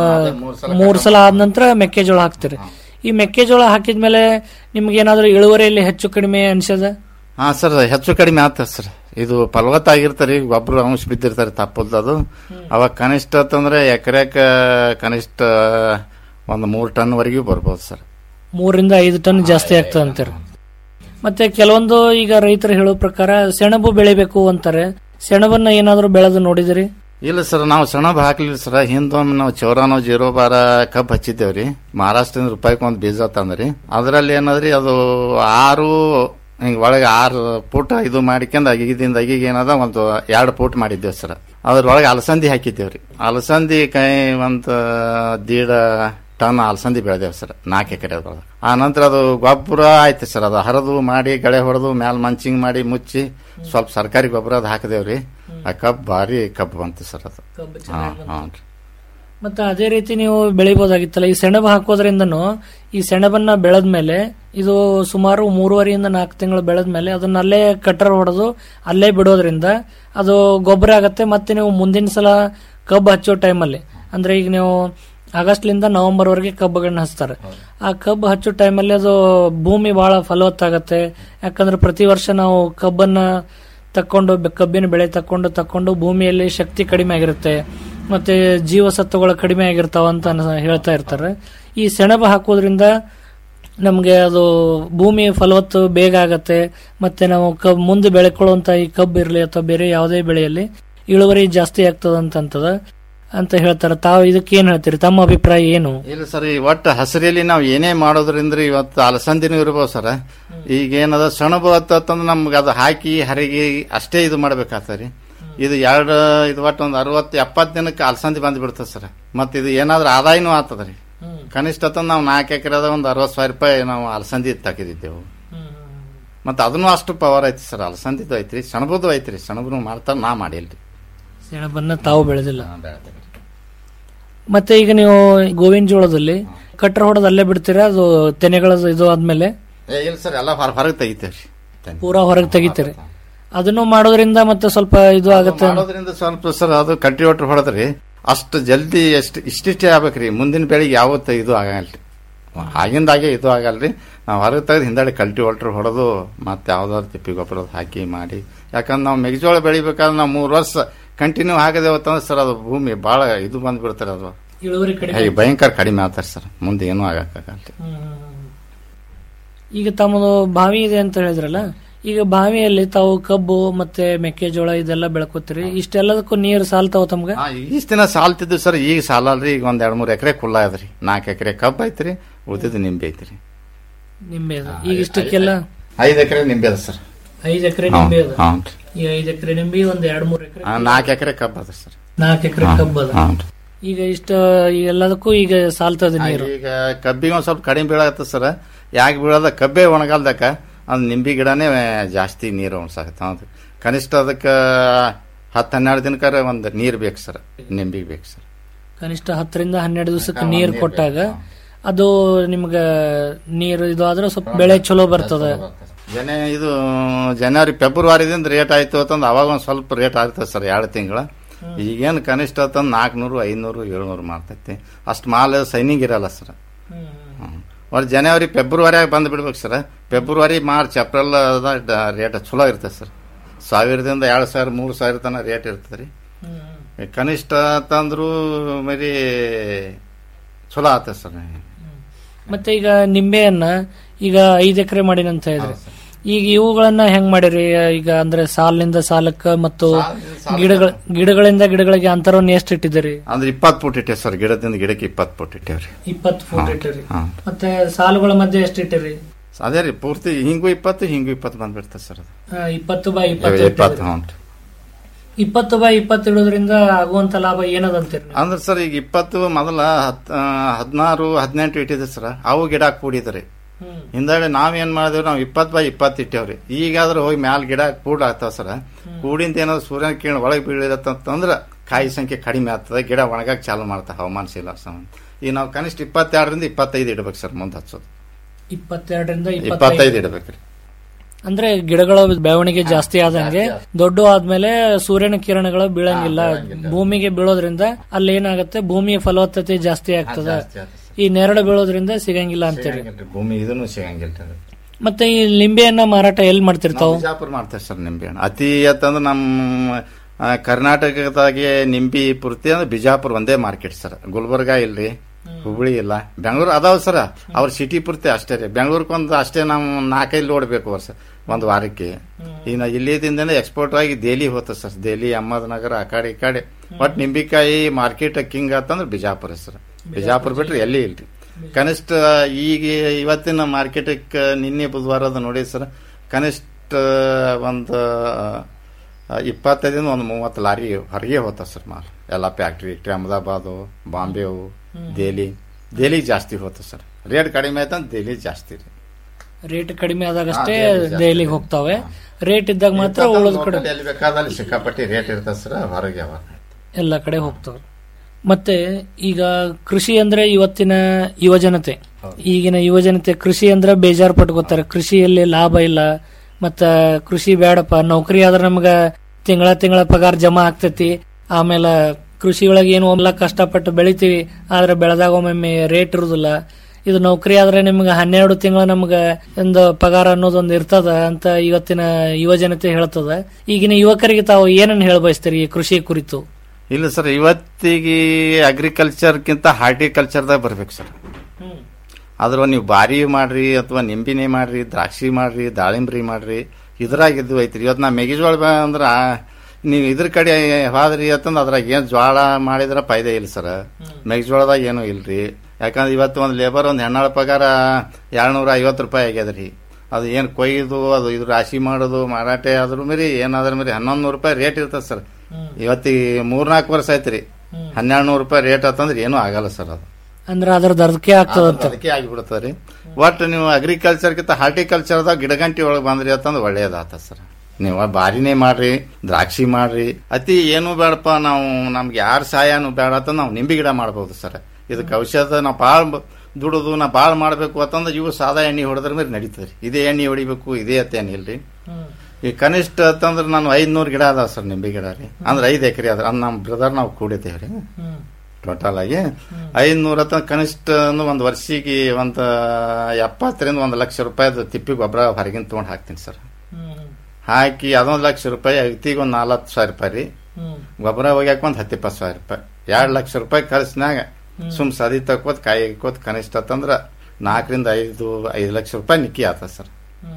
ಮೂರ್ ಸಲ ಆದ ನಂತರ ಮೆಕ್ಕೆಜೋಳ ಹಾಕ್ತೀರಿ ಈ ಮೆಕ್ಕೆಜೋಳ ಹಾಕಿದ್ಮೇಲೆ ನಿಮ್ಗೆ ಏನಾದ್ರು ಇಳುವರಿಯಲ್ಲಿ ಹೆಚ್ಚು ಕಡಿಮೆ ಅನ್ಸದ ಹಾ ಸರ್ ಹೆಚ್ಚು ಕಡಿಮೆ ಆಗ್ತದೆ ಸರ್ ಇದು ಫಲವತ್ತ ಆಗಿರ್ತಾರೆ ಗೊಬ್ಬರ ಅಂಶ ಬಿದ್ದಿರ್ತಾರೆ ತಪ್ಪಲ್ದು ಅದು ಅವಾಗ ಕನಿಷ್ಠ ಅಂತಂದ್ರೆ ಎಕರೆಕ ಕನಿಷ್ಠ ಒಂದು ಮೂರು ಟನ್ ವರೆಗೂ ಬರ್ಬೋದು ಸರ್ ಮೂರರಿಂದ ಐದು ಟನ್ ಜಾಸ್ತಿ ಆಗ್ತದೆ ಅಂತಾರೆ ಮತ್ತೆ ಕೆಲವೊಂದು ಈಗ ರೈತರು ಹೇಳೋ ಪ್ರಕಾರ ಸೆಣಬು ಬೆಳಿಬೇಕು ಅಂತಾರೆ ಸೆಣಬನ್ನ ಏನಾದ್ರು ಬೆಳೆದು ನೋಡಿದಿರಿ ಇಲ್ಲ ಸರ್ ನಾವು ಸೆಣಬ್ ಹಾಕ್ಲಿಲ್ಲ ಸರ್ ಹಿಂದೊಮ್ಮೆ ನಾವು ಚೌರಾನೋ ಜೀರೋ ಬಾರ ಕಬ್ಬ್ ಹಚ್ಚಿದ್ದೇವ್ರಿ ಮಹಾರಾಷ್ಟ್ರದಿಂದ ರೂಪಾಯಿಗೆ ಒಂದು ಬೀಜ ತಂದ್ರಿ ಅದರಲ್ಲಿ ಏನದ್ರಿ ಅದು ಆರು ಹಿಂಗ್ ಒಳಗೆ ಆರು ಫೂಟ್ ಇದು ಮಾಡಿಕೊಂಡು ಅಗಿದಿಂದ ಅಗಿಗೆ ಏನದ ಒಂದು ಎರಡು ಫೂಟ್ ಮಾಡಿದ್ದೇವೆ ಸರ್ ಅದ್ರೊಳಗೆ ಅಲಸಂದಿ ಹಾಕಿದ್ದೇವ್ರಿ ಅಲಸಂದಿ ಕೈ ಒಂದು ದೀಡ ಟನ್ ಅಲಸಂದಿ ಬೆಳೆದೇವ್ ಸರ್ ನಾಲ್ಕು ಎಕರೆ ಅದ್ರೊಳಗೆ ಆ ನಂತರ ಅದು ಗೊಬ್ಬರ ಆಯ್ತು ಸರ್ ಅದು ಹರಿದು ಮಾಡಿ ಗಳೆ ಹೊಡೆದು ಮ್ಯಾಲ ಮಂಚಿಂಗ್ ಮಾಡಿ ಮುಚ್ಚಿ ಸ್ವಲ್ಪ ಸರ್ಕಾರಿ ಗೊಬ್ಬರ ಅದು ಹಾಕಿದೇವ್ರಿ ಆ ಕಬ್ಬು ಭಾರಿ ಕಬ್ಬು ಬಂತು ಸರ್ ಅದು ಹಾ ಹಾಂ ಮತ್ತೆ ಅದೇ ರೀತಿ ನೀವು ಬೆಳಿಬೋದಾಗಿತ್ತಲ್ಲ ಈ ಸೆಣಬು ಹಾಕೋದ್ರಿಂದನು ಈ ಸೆಣಬನ್ನ ಬೆಳೆದ್ಮೇಲೆ ಇದು ಸುಮಾರು ಮೂರುವರೆಯಿಂದ ನಾಲ್ಕು ತಿಂಗಳು ಬೆಳೆದ್ಮೇಲೆ ಅದನ್ನ ಅಲ್ಲೇ ಕಟ್ಟರ್ ಹೊಡೆದು ಅಲ್ಲೇ ಬಿಡೋದ್ರಿಂದ ಅದು ಗೊಬ್ಬರ ಆಗತ್ತೆ ಮತ್ತೆ ನೀವು ಮುಂದಿನ ಸಲ ಕಬ್ಬು ಹಚ್ಚೋ ಟೈಮಲ್ಲಿ ಅಂದ್ರೆ ಈಗ ನೀವು ಆಗಸ್ಟ್ಲಿಂದ ನವೆಂಬರ್ ವರೆಗೆ ಕಬ್ಬುಗಳನ್ನ ಹಚ್ತಾರೆ ಆ ಕಬ್ಬು ಹಚ್ಚೋ ಟೈಮಲ್ಲಿ ಅದು ಭೂಮಿ ಬಹಳ ಫಲವತ್ತಾಗತ್ತೆ ಯಾಕಂದ್ರೆ ಪ್ರತಿ ವರ್ಷ ನಾವು ಕಬ್ಬನ್ನ ತಕ್ಕೊಂಡು ಬೆ- ಕಬ್ಬಿನ ಬೆಳೆ ತಕ್ಕೊಂಡು ತಕ್ಕೊಂಡು ಭೂಮಿಯಲ್ಲಿ ಶಕ್ತಿ ಕಡಿಮೆ ಆಗಿರುತ್ತೆ ಮತ್ತೆ ಜೀವಸತ್ವಗಳು ಕಡಿಮೆ ಆಗಿರ್ತಾವ ಅಂತ ಅನ್ಸ- ಹೇಳ್ತಾ ಇರ್ತಾರೆ ಈ ಸೆಣಬು ಹಾಕೋದ್ರಿಂದ ನಮಗೆ ಅದು ಭೂಮಿ ಫಲವತ್ತು ಬೇಗ ಆಗತ್ತೆ ಮತ್ತೆ ನಾವು ಕಬ್ ಮುಂದೆ ಬೆಳೆಕೊಳ್ಳುವಂತ ಈ ಕಬ್ಬು ಇರಲಿ ಅಥವಾ ಬೇರೆ ಯಾವುದೇ ಬೆಳೆಯಲ್ಲಿ ಇಳುವರಿ ಜಾಸ್ತಿ ಆಗ್ತದ ಅಂತಂತದ ಅಂತ ಹೇಳ್ತಾರೆ ತಾವು ಇದಕ್ಕೆ ಏನ್ ಹೇಳ್ತೀರಿ ತಮ್ಮ ಅಭಿಪ್ರಾಯ ಏನು ಇಲ್ಲ ಸರ್ ಈ ಒಟ್ಟು ಹಸಿರಲ್ಲಿ ನಾವು ಏನೇ ಮಾಡೋದ್ರಿಂದ ಇವತ್ತು ಅಲಸಂದಿನೂ ಇರ್ಬೋದು ಸರ್ ಈಗ ಏನದ ಸೆಣಬು ಅಂತಂದ್ರೆ ನಮ್ಗೆ ಅದು ಹಾಕಿ ಹರಿಗಿ ಅಷ್ಟೇ ಇದು ಮಾಡ್ಬೇಕಾಗ್ತದೆ ಇದು ಎರಡು ಇದು ಒಟ್ಟು ಒಂದು ಅರವತ್ತು ಎಪ್ಪತ್ತು ದಿನಕ್ಕೆ ಅಲಸಂದಿ ಬಂದು ಬಿಡ್ತದೆ ಸರ್ ಮತ್ತೆ ಇದು ಏನಾದ್ರೂ ಆದಾಯನೂ ಆಗ್ತದ ರೀ ಕನಿಷ್ಠ ತಂದು ನಾವು ನಾಲ್ಕು ಎಕರೆದ ಒಂದು ಅರವತ್ತು ಸಾವಿರ ರೂಪಾಯಿ ನಾವು ಅಲಸಂದಿ ತೆಗೆದಿದ್ದೆವು ಮತ್ತು ಅದನ್ನು ಅಷ್ಟು ಪವರ್ ಐತಿ ಸರ್ ಅಲಸಂದಿದ್ದು ಐತ್ರಿ ಸೆಣಬುದು ಐತ್ರಿ ಸೆಣಬು ಮಾಡ್ತಾರೆ ನಾ ಮಾಡಿಲ್ರಿ ಸೆಣಬನ್ನ ತಾವು ಬೆಳೆದಿಲ್ಲ ಮತ್ತೆ ಈಗ ನೀವು ಗೋವಿನ ಜೋಳದಲ್ಲಿ ಕಟ್ರ ಹೊಡೆದು ಅಲ್ಲೇ ಬಿಡ್ತೀರಾ ಅದು ತೆನೆಗಳ ಇದು ಆದ್ಮೇಲೆ ಏ ಇಲ್ಲ ಸರ್ ಎಲ್ಲ ಹೊರ ಹೊರಗೆ ತೆಗಿತೇವ್ರಿ ಪೂರಾ ಹೊರಗೆ ತೆಗಿತೀರಿ ಅದನ್ನು ಮಾಡೋದ್ರಿಂದ ಮತ್ತೆ ಸ್ವಲ್ಪ ಇದು ಆಗತ್ತೆ ಮಾಡೋದ್ರಿಂದ ಸ್ವಲ್ಪ ಸರ್ ಅದು ಕಟ್ಟಿ ಒಟ್ರು ಹೊಡೆದ್ರಿ ಅಷ್ಟು ಜಲ್ದಿ ಎಷ್ಟು ಇಷ್ಟಿಷ್ಟೇ ಆಗ್ಬೇಕ್ರಿ ಮುಂದಿನ ಬೆಳಿಗ್ಗೆ ಯಾವತ್ತು ಇದು ಆಗಲ್ರಿ ಆಗಿಂದಾಗೆ ಇದು ಆಗಲ್ರಿ ನಾವು ಹೊರಗೆ ತೆಗೆದು ಹಿಂದಾಡಿ ಕಲ್ಟಿ ಒಟ್ರು ಹೊಡೆದು ಮತ್ತೆ ಯಾವ್ದಾದ್ರು ತಿಪ್ಪಿ ಗೊಬ್ಬರ ಹಾಕಿ ಮಾಡಿ ಯಾಕಂದ್ರೆ ನಾವು ಮೆಕ್ಕೆಜೋಳ ಬೆಳಿಬೇಕಾದ್ರೆ ನಾವು ಮೂರು ವರ್ಷ ಕಂಟಿನ್ಯೂ ಆಗದೆ ಹೋತಂದ್ರೆ ಸರ್ ಅದು ಭೂಮಿ ಭಾಳ ಇದು ಬಂದ್ಬಿಡ್ತಾರೆ ಅದು ಇಳುವರಿ ಕಡಿಮೆ ಹೇ, ಭಯಂಕರ ಕಡಿಮೆ ಆಗ್ತಾರೆ ಸರ್ ಮುಂದೆ ಏನೂ ಆಗಕ್ಕಾಗಲ್ರಿ ಈಗ ಈಗ ತಮ್ಮದು ಬಾವಿ ಇದೆ ಅಂತ ಹೇಳಿದ್ರಲ್ಲ ಈಗ ಬಾವಿಯಲ್ಲಿ ತಾವು ಕಬ್ಬು ಮತ್ತೆ ಮೆಕ್ಕೆಜೋಳ ಇದೆಲ್ಲ ಬೆಳ್ಕೊತೀರಿ ಇಷ್ಟೆಲ್ಲದಕ್ಕೂ ನೀರು ಸಾಲ್ತಾವ ತಮ್ಗ ಇಷ್ಟ ದಿನ ಸಾಲ್ತಿದ್ದು ಸರ್ ಈಗ ಸಾಲಲ್ರಿ ಈಗ ಒಂದ್ ಎರಡ್ ಮೂರ್ ಎಕರೆ ಕುಲ್ಲ ಅದ್ರಿ ನಾಲ್ಕು ಎಕರೆ ಕಬ್ಬು ಐತ್ರಿ ಉಳಿದಿದ್ದು ನಿಂಬೆ ಐತ್ರಿ ನಿಂಬೆ ಅದು ಈಗ ಇಷ್ಟಕ್ಕೆಲ್ಲ ಐದು ಎಕರೆ ನಿಂಬೆ ಅದ ಸರ್ ಐದ್ ಎಕರೆ ಹ್ಞೂ, ನಿಂಬೆ ಅದ ಹ್ಞೂ. ಈ ಐದ್ ಎಕರೆ ನಿಂಬೆ ಒಂದ್ ಎರಡ್ ಮೂರ್ ಎಕರೆ ನಾಲ್ಕು ಎಕರೆ ಕಬ್ಬು ಅದ ಸರ್ ನಾಲ್ಕು ಎಕರೆ ಹ್ಞೂ, ಕಬ್ಬು ಅದ ಹ್ಞೂ. ಈಗ ಇಷ್ಟ ಈ ಎಲ್ಲದಕ್ಕೂ ಈಗ ಸಾಲ್ತದ ನೀರು ಈಗ ಕಬ್ಬಿಗೆ ಒಂದ್ ಸ್ವಲ್ಪ ಕಡಿಮೆ ಬೀಳತ್ತ ಸರ್ ಯಾಕೆ ಬೀಳದ ಕಬ್ಬೆ ಒಣಗಲ್ದಕ್ಕ ಅದು ನಿಂಬೆ ಗಿಡನೇ ಜಾಸ್ತಿ ನೀರು ಉಣ್ಸಾಕತ್ತ ಹೌದು ಕನಿಷ್ಠ ಅದಕ್ಕೆ ಹತ್ತು ಹನ್ನೆರಡು ದಿನಕ್ಕಾರ ಒಂದು ನೀರು ಬೇಕು ಸರ್ ನಿಂಬಿಗೆ ಬೇಕು ಸರ್ ಕನಿಷ್ಠ ಹತ್ತರಿಂದ ಹನ್ನೆರಡು ದಿವಸಕ್ಕೆ ನೀರು ಕೊಟ್ಟಾಗ ಅದು ನಿಮ್ಗ ನೀರು ಇದು ಆದ್ರೆ ಸ್ವಲ್ಪ ಬೆಳೆ ಚಲೋ ಬರ್ತದ ಜನ ಇದು ಜನವರಿ ಫೆಬ್ರವರಿದಿಂದ ರೇಟ್ ಆಯ್ತು ಅಂತಂದು ಅವಾಗ ಒಂದು ಸ್ವಲ್ಪ ರೇಟ್ ಆಗ್ತದೆ ಸರ್ ಎರಡು ತಿಂಗಳ ಈಗೇನು ಕನಿಷ್ಠ ತಂದು ನಾಲ್ಕುನೂರು ಐನೂರು ಏಳ್ನೂರು ಮಾಡ್ತೈತಿ ಅಷ್ಟು ಮಾಲ್ ಸೈನಿಂಗ್ ಇರಲ್ಲ ಸರ್ ಒಟ್ಟು ಜನವರಿ ಫೆಬ್ರವರಿಯಾಗ ಬಂದು ಬಿಡ್ಬೇಕು ಸರ್ ಫೆಬ್ರವರಿ ಮಾರ್ಚ್ ಏಪ್ರಿಲ್ ರೇಟ್ ಚಲೋ ಇರ್ತದೆ ಸರ್ ಸಾವಿರದಿಂದ ಎರಡು ಸಾವಿರ ಮೂರು ಸಾವಿರ ತನಕ ರೇಟ್ ಇರ್ತದೆ ರೀ ಕನಿಷ್ಠ ತಂದ್ರು ಮರಿ ಚಲೋ ಆಗ್ತದೆ ಸರ್ ಮತ್ತೆ ಈಗ ನಿಂಬೆಯನ್ನ ಈಗ ಐದ್ ಎಕರೆ ಮಾಡಿನಂತ ಇದ್ರಿ ಈಗ ಇವುಗಳನ್ನ ಹೆಂಗ್ ಮಾಡಿರಿ ಈಗ ಅಂದ್ರೆ ಸಾಲಿನಿಂದ ಸಾಲಕ್ಕ ಮತ್ತು ಗಿಡಗಳ ಗಿಡಗಳಿಂದ ಗಿಡಗಳಿಗೆ ಅಂತರವನ್ನು ಎಷ್ಟು ಇಟ್ಟಿದ್ದೀರಿ ಅಂದ್ರೆ ಇಪ್ಪತ್ತು ಫುಟ್ ಇಟ್ಟೇವ್ ಸರ್ ಗಿಡದಿಂದ ಗಿಡಕ್ಕೆ ಇಪ್ಪತ್ತು ಫುಟ್ ಇಟ್ಟೇವ್ರಿ ಇಪ್ಪತ್ತು ಫೂಟ್ ಹಾ, ಇಟ್ಟಿರಿ ಹಾ. ಮತ್ತೆ ಸಾಲುಗಳ ಮಧ್ಯೆ ಎಷ್ಟು ಇಟ್ಟಿರಿ ಅದೇ ರೀ ಪೂರ್ತಿ ಹಿಂಗೂ ಇಪ್ಪತ್ತು ಹಿಂಗೂ ಇಪ್ಪತ್ತು ಬಂದ್ಬಿಡ್ತದೆ ಸರ್ ಅದು ಆ, ಇಪ್ಪತ್ತು ಬೈ ಇಪ್ಪತ್ತು ಇಪ್ಪತ್ತು ಇಟ್ಟಿದ್ದೀರಿ. ಹ್ಞೂ ಇಪ್ಪತ್ತು ಬೈ ಇಪ್ಪತ್ತು ಇಡೋದ್ರಿಂದ ಆಗುವಂತ ಲಾಭ ಏನದಂತೀರಿ ಅಂದ್ರೆ ಸರ್ ಈಗ ಇಪ್ಪತ್ತು ಮೊದಲ ಹತ್ ಹದಿನಾರು ಹದಿನೆಂಟು ಇಟ್ಟಿದೆ ಸರ್ ಅವು ಗಿಡ ಕೂಡಿದ್ರಿ ಹಿಂದಾಡಿ ನಾವೇನ್ ಮಾಡಿದ್ವಿ ನಾವು ಇಪ್ಪತ್ತು ಬೈ ಇಪ್ಪತ್ತು ಇಟ್ಟೇವ್ರಿ ಈಗಾದ್ರೆ ಹೋಗಿ ಮ್ಯಾಲ ಗಿಡ ಕೂಡ ಆಗ್ತಾವ ಸರ್ ಕೂಡಿಂದ ಏನಾದ್ರು ಸೂರ್ಯನ ಕಿರಣ ಒಳಗೆ ಬೀಳಿರತ್ತಂದ್ರ ಕಾಯಿ ಸಂಖ್ಯೆ ಕಡಿಮೆ ಆಗ್ತದೆ ಗಿಡ ಒಣಗಕ್ಕೆ ಚಾಲು ಮಾಡ್ತಾವೆ ಹವಾಮಾನ ಶೀಲ ಸಂಬಂಧ ಈಗ ನಾವು ಕನಿಷ್ಠ ಇಪ್ಪತ್ತೆರಡರಿಂದ ಇಪ್ಪತ್ತೈದು ಇಡ್ಬೇಕು ಸರ್ ಮುಂದೆ ಹಚ್ಚೋದು ಇಪ್ಪತ್ತೆರಡರಿಂದ ಇಪ್ಪತ್ತೈದು ಇಪ್ಪತ್ತೈದು ಇಡ್ಬೇಕ್ರಿ ಅಂದ್ರೆ ಗಿಡಗಳ ಬೆಳವಣಿಗೆ ಜಾಸ್ತಿ ಆದಂಗೆ ದೊಡ್ಡ ಆದ್ಮೇಲೆ ಸೂರ್ಯನ ಕಿರಣಗಳು ಬೀಳಂಗಿಲ್ಲ ಭೂಮಿಗೆ ಬೀಳೋದ್ರಿಂದ ಅಲ್ಲಿ ಏನಾಗುತ್ತೆ ಭೂಮಿಯ ಫಲವತ್ತತೆ ಜಾಸ್ತಿ ಆಗ್ತದ ಈ ನೆರಳು ಬೀಳೋದ್ರಿಂದ ಸಿಗಂಗಿಲ್ಲ ಅಂತೀರಿ ಭೂಮಿ ಇದನ್ನು ಸಿಗಂಗಿಲ್ಲ ರೀ. ಮತ್ತೆ ಈ ಲಿಂಬೆಯನ್ನ ಮಾರಾಟ ಎಲ್ಲಿ ಮಾಡ್ತಿರ್ತಾವ ನಾವು ಬಿಜಾಪುರ ಮಾಡ್ತೇವೆ ಸರ್ ನಿಂಬೆ ಹಣ್ಣು ಅತಿ ಅಂತಂದ್ರೆ ನಮ್ಮ ಆ, ಕರ್ನಾಟಕದಾಗೆ ನಿಂಬಿ ಪೂರ್ತಿ ಅಂದ್ರೆ ಬಿಜಾಪುರ ಒಂದೇ ಮಾರ್ಕೆಟ್ ಸರ್ ಗುಲ್ಬರ್ಗ ಇಲ್ರಿ ಹುಬ್ಳಿ ಇಲ್ಲ ಬೆಂಗಳೂರು ಅದಾವ ಸರ್ ಅವ್ರ ಸಿಟಿ ಪೂರ್ತಿ ಅಷ್ಟೇ ರೀ ಬೆಂಗಳೂರಿಗೆ ಒಂದು ಅಷ್ಟೇ ನಾವು ನಾಲ್ಕೈದು ನೋಡ್ಬೇಕು ವರ್ಷ ಒಂದು ವಾರಕ್ಕೆ ಈಗ ನಾ ಇಲ್ಲಿದಿಂದನೇ ಎಕ್ಸ್ಪೋರ್ಟ್ ಆಗಿ ದೆಹಲಿ ಹೋಗ್ತದೆ ಸರ್ ದೆಹಲಿ ಅಹಮದ್ನಗರ ಆ ಕಡೆ ಈ ಕಡೆ ಬಟ್ ನಿಂಬಿಕಾಯಿ ಮಾರ್ಕೆಟ್ ಕಿಂಗ್ ಆತಂದ್ರೆ ಬಿಜಾಪುರ ಸರ್ ಬಿಜಾಪುರ ಬಿಟ್ರೆ ಎಲ್ಲಿ ಇಲ್ರಿ ಕನಿಷ್ಠ ಈಗ ಇವತ್ತಿನ ಮಾರ್ಕೆಟ್ ನಿನ್ನೆ ಬುಧವಾರದ ನೋಡಿ ಸರ್ ಕನಿಷ್ಠ ಒಂದು ಇಪ್ಪತ್ತೈದಿಂದ ಒಂದು ಮೂವತ್ತು ಲಾರಿ ಹೊರಗೆ ಹೋಗ್ತಾವ ಸರ್ ಮಾಲ್ ಎಲ್ಲ ಫ್ಯಾಕ್ಟ್ರಿ ಫ್ಯಾಕ್ಟ್ರಿ ಅಹಮದಾಬಾದು ಬಾಂಬೆವು ದೆಹಲಿ ದೆಹಲಿ ಜಾಸ್ತಿ ಹೋಗ್ತಾವ ಸರ್ ರೇಟ್ ಕಡಿಮೆ ಆಯ್ತಂದ್ರೆ ದೆಹಲಿ ಜಾಸ್ತಿ ರೀ ರೇಟ್ ಕಡಿಮೆ ಆದಾಗಷ್ಟೇ ಹಾ, ದೆಹಲಿ ಜಾಸ್ತಿ. ದೆಹಲಿಗೆ ಹೋಗ್ತಾವೆ ರೇಟ್ ಇದ್ದಾಗ ಮಾತ್ರ ಉಳಿದ ಕಡೆ ಎಲ್ಲಿ ಬೇಕಾದಲ್ಲಿ ಸಿಕ್ಕಾಪಟ್ಟಿ ರೇಟ್ ಇರ್ತದೆ ಸರ್ ಹೊರಗೆ ಅವ ಎಲ್ಲ ಕಡೆ ಹೋಗ್ತಾವ್ರೆ ಮತ್ತೆ ಈಗ ಕೃಷಿ ಅಂದ್ರೆ ಇವತ್ತಿನ ಯುವಜನತೆ ಈಗಿನ ಯುವಜನತೆ ಕೃಷಿ ಅಂದ್ರೆ ಬೇಜಾರು ಪಟ್ಕೋತಾರೆ ಕೃಷಿಯಲ್ಲಿ ಲಾಭ ಇಲ್ಲ ಮತ್ತ ಕೃಷಿ ಬೇಡಪ್ಪ ನೌಕರಿ ಆದ್ರೆ ನಮ್ಗ ತಿಂಗಳ ತಿಂಗಳ ಪಗಾರ ಜಮಾ ಆಗ್ತೈತಿ ಆಮೇಲೆ ಕೃಷಿ ಒಳಗೆ ಏನು ಎಲ್ಲ ಕಷ್ಟಪಟ್ಟು ಬೆಳಿತೀವಿ ಆದ್ರೆ ಬೆಳೆದಾಗ ಒಮ್ಮೊಮ್ಮೆ ರೇಟ್ ಇರುದಿಲ್ಲ ಇದು ನೌಕರಿ ಆದ್ರೆ ನಿಮ್ಗೆ ಹನ್ನೆರಡು ತಿಂಗಳ ನಮ್ಗೆ ಒಂದು ಪಗಾರ ಅನ್ನೋದೊಂದು ಇರ್ತದ ಅಂತ ಇವತ್ತಿನ ಯುವಜನತೆ ಹೇಳ್ತದ ಈಗಿನ ಯುವಕರಿಗೆ ತಾವು ಏನನ್ನ ಹೇಳ ಬಯಸ್ತೀರಿ ಈ ಕೃಷಿ ಕುರಿತು ಇಲ್ಲ ಸರ್ ಇವತ್ತಿಗೆ ಅಗ್ರಿಕಲ್ಚರ್ಗಿಂತ ಹಾರ್ಟಿಕಲ್ಚರ್ದಾಗ ಬರ್ಬೇಕು ಸರ್ ಆದ್ರೆ ನೀವು ಬಾರಿ ಮಾಡ್ರಿ ಅಥವಾ ನಿಂಬಿನೇ ಮಾಡ್ರಿ ದ್ರಾಕ್ಷಿ ಮಾಡ್ರಿ ದಾಳಿಂಬ್ರಿ ಮಾಡ್ರಿ ಇದ್ರಾಗ ಇದು ಐತ್ರಿ ಇವತ್ತು ನಾ ಮೆಕ್ಕೆಜೋಳ ಬ- ಅಂದ್ರ ಆ, ನೀವು ಇದ್ರ ಕಡೆ ಹೋದ್ರಿ ಅಂತಂದ್ರೆ ಅದ್ರಾಗ ಏನು ಜ್ವಾಳ ಮಾಡಿದ್ರೆ ಫಾಯ್ದೆ ಇಲ್ಲ ಸರ್ ಮೆಕ್ಕೆಜೋಳದಾಗ ಏನೂ ಇಲ್ರಿ ಯಾಕಂದ್ರೆ ಇವತ್ತು ಒಂದು ಲೇಬರ್ ಒಂದು ಹೆಣ್ಣಾಳ ಪಗಾರ ಎರಡ್ನೂರ ಐವತ್ತು ರೂಪಾಯಿ ಆಗ್ಯದ್ರಿ ಅದು ಏನು ಕೊಯ್ದು ಅದು ಇದು ರಾಶಿ ಮಾಡೋದು ಮಾರಾಟ ಆದ್ರೂ ಮೇರಿ ಏನಾದ್ರ ಮೇರಿ ಹನ್ನೊಂದು ನೂರು ರೂಪಾಯಿ ರೇಟ್ ಇರ್ತದೆ ಸರ್ ಇವತ್ತಿಗೆ ಮೂರ್ನಾಲ್ಕು ವರ್ಷ ಆಯ್ತ್ರಿ ಹನ್ನೆರಡು ನೂರು ರೂಪಾಯಿ ರೇಟ್ ಆತಂದ್ರೆ ಏನೂ ಆಗಲ್ಲ ಸರ್ ಅದು ಅಂದ್ರೆ ಅದ್ರದ್ದು ಅರ್ಧಕ್ಕೆ ಆಗ್ತದಂತ ಅದಕ್ಕೆ ಆಗಿಬಿಡ್ತದೆ ರೀ ಒಟ್ಟು ನೀವು ಅಗ್ರಿಕಲ್ಚರ್ಗಿಂತ ಹಾರ್ಟಿಕಲ್ಚರ್ದಾಗ ಗಿಡಗಂಟಿ ಒಳಗೆ ಬಂದ್ರಿ ಅಂತಂದ್ರೆ ಒಳ್ಳೇದಾತ ಸರ್ ನೀವು ಬಾರಿನೇ ಮಾಡ್ರಿ ದ್ರಾಕ್ಷಿ ಮಾಡ್ರಿ ಅತಿ ಏನು ಬೇಡಪ್ಪ ನಾವು ನಮ್ಗೆ ಯಾರ ಸಹಾಯನೂ ಬೇಡ ಅಂತ ನಾವು ನಿಂಬೆ ಗಿಡ ಮಾಡ್ಬೋದು ಸರ್ ಇದಕ್ಕೆ ಔಷಧ ನಾವು ಭಾಳ ದುಡುದು ನಾ ಭಾಳ ಮಾಡಬೇಕು ಅಂತಂದ್ರೆ ಇವು ಸಾದಾ ಎಣ್ಣೆ ಹೊಡೆದ್ರ ಮೇಲೆ ನಡೀತದೆ ಇದೇ ಎಣ್ಣೆ ಹೊಡಿಬೇಕು ಇದೇ ಅತ್ತೆ ಏನಿಲ್ರಿ ಈ ಕನಿಷ್ಠ ಅಂತಂದ್ರೆ ನಾನು ಐದ್ನೂರು ಗಿಡ ಅದಾವ ಸರ್ ನಿಂಬೆ ಗಿಡ ರೀ ಅಂದ್ರೆ ಐದು ಎಕರೆ ಅದ ಅಂದ್ರೆ ನಮ್ಮ ಬ್ರದರ್ ನಾವು ಕೂಡಿದ್ದೇವೆ ರೀ ಟೋಟಲ್ ಆಗಿ ಐದ್ನೂರ ಹತ್ತ ಕನಿಷ್ಠ ಒಂದು ವರ್ಷಿಗೆ ಒಂದು ಎಪ್ಪತ್ತರಿಂದ ಒಂದು ಲಕ್ಷ ರೂಪಾಯಿದು ತಿಪ್ಪಿ ಗೊಬ್ಬರ ಹೊರಗಿನ ತೊಗೊಂಡು ಹಾಕ್ತೀನಿ ಸರ್ ಹಾಕಿ ಅದೊಂದು ಲಕ್ಷ ರೂಪಾಯಿ ಅಗತಿಗೆ ಒಂದು ನಾಲ್ಕು ಸಾವಿರ ರೂಪಾಯಿ ರೀ ಗೊಬ್ಬರ ಹೋಗ್ಯಾಕ ಒಂದು ಹತ್ತು ಇಪ್ಪತ್ತು ಸಾವಿರ ರೂಪಾಯಿ ಎರಡು ಲಕ್ಷ ರೂಪಾಯಿ ಖರ್ಚಿನಾಗ ಸುಮ್ ಸದಿ ತಕ್ಕೋತ್ ಕಾಯಿ ಹಾಕೋತ್ ಕನಿಷ್ಠ ಅಂತಂದ್ರ ನಾಲ್ಕರಿಂದ ಐದು ಐದು ಲಕ್ಷ ರೂಪಾಯಿ ನಿಕ್ಕಿ ಆತ ಸರ್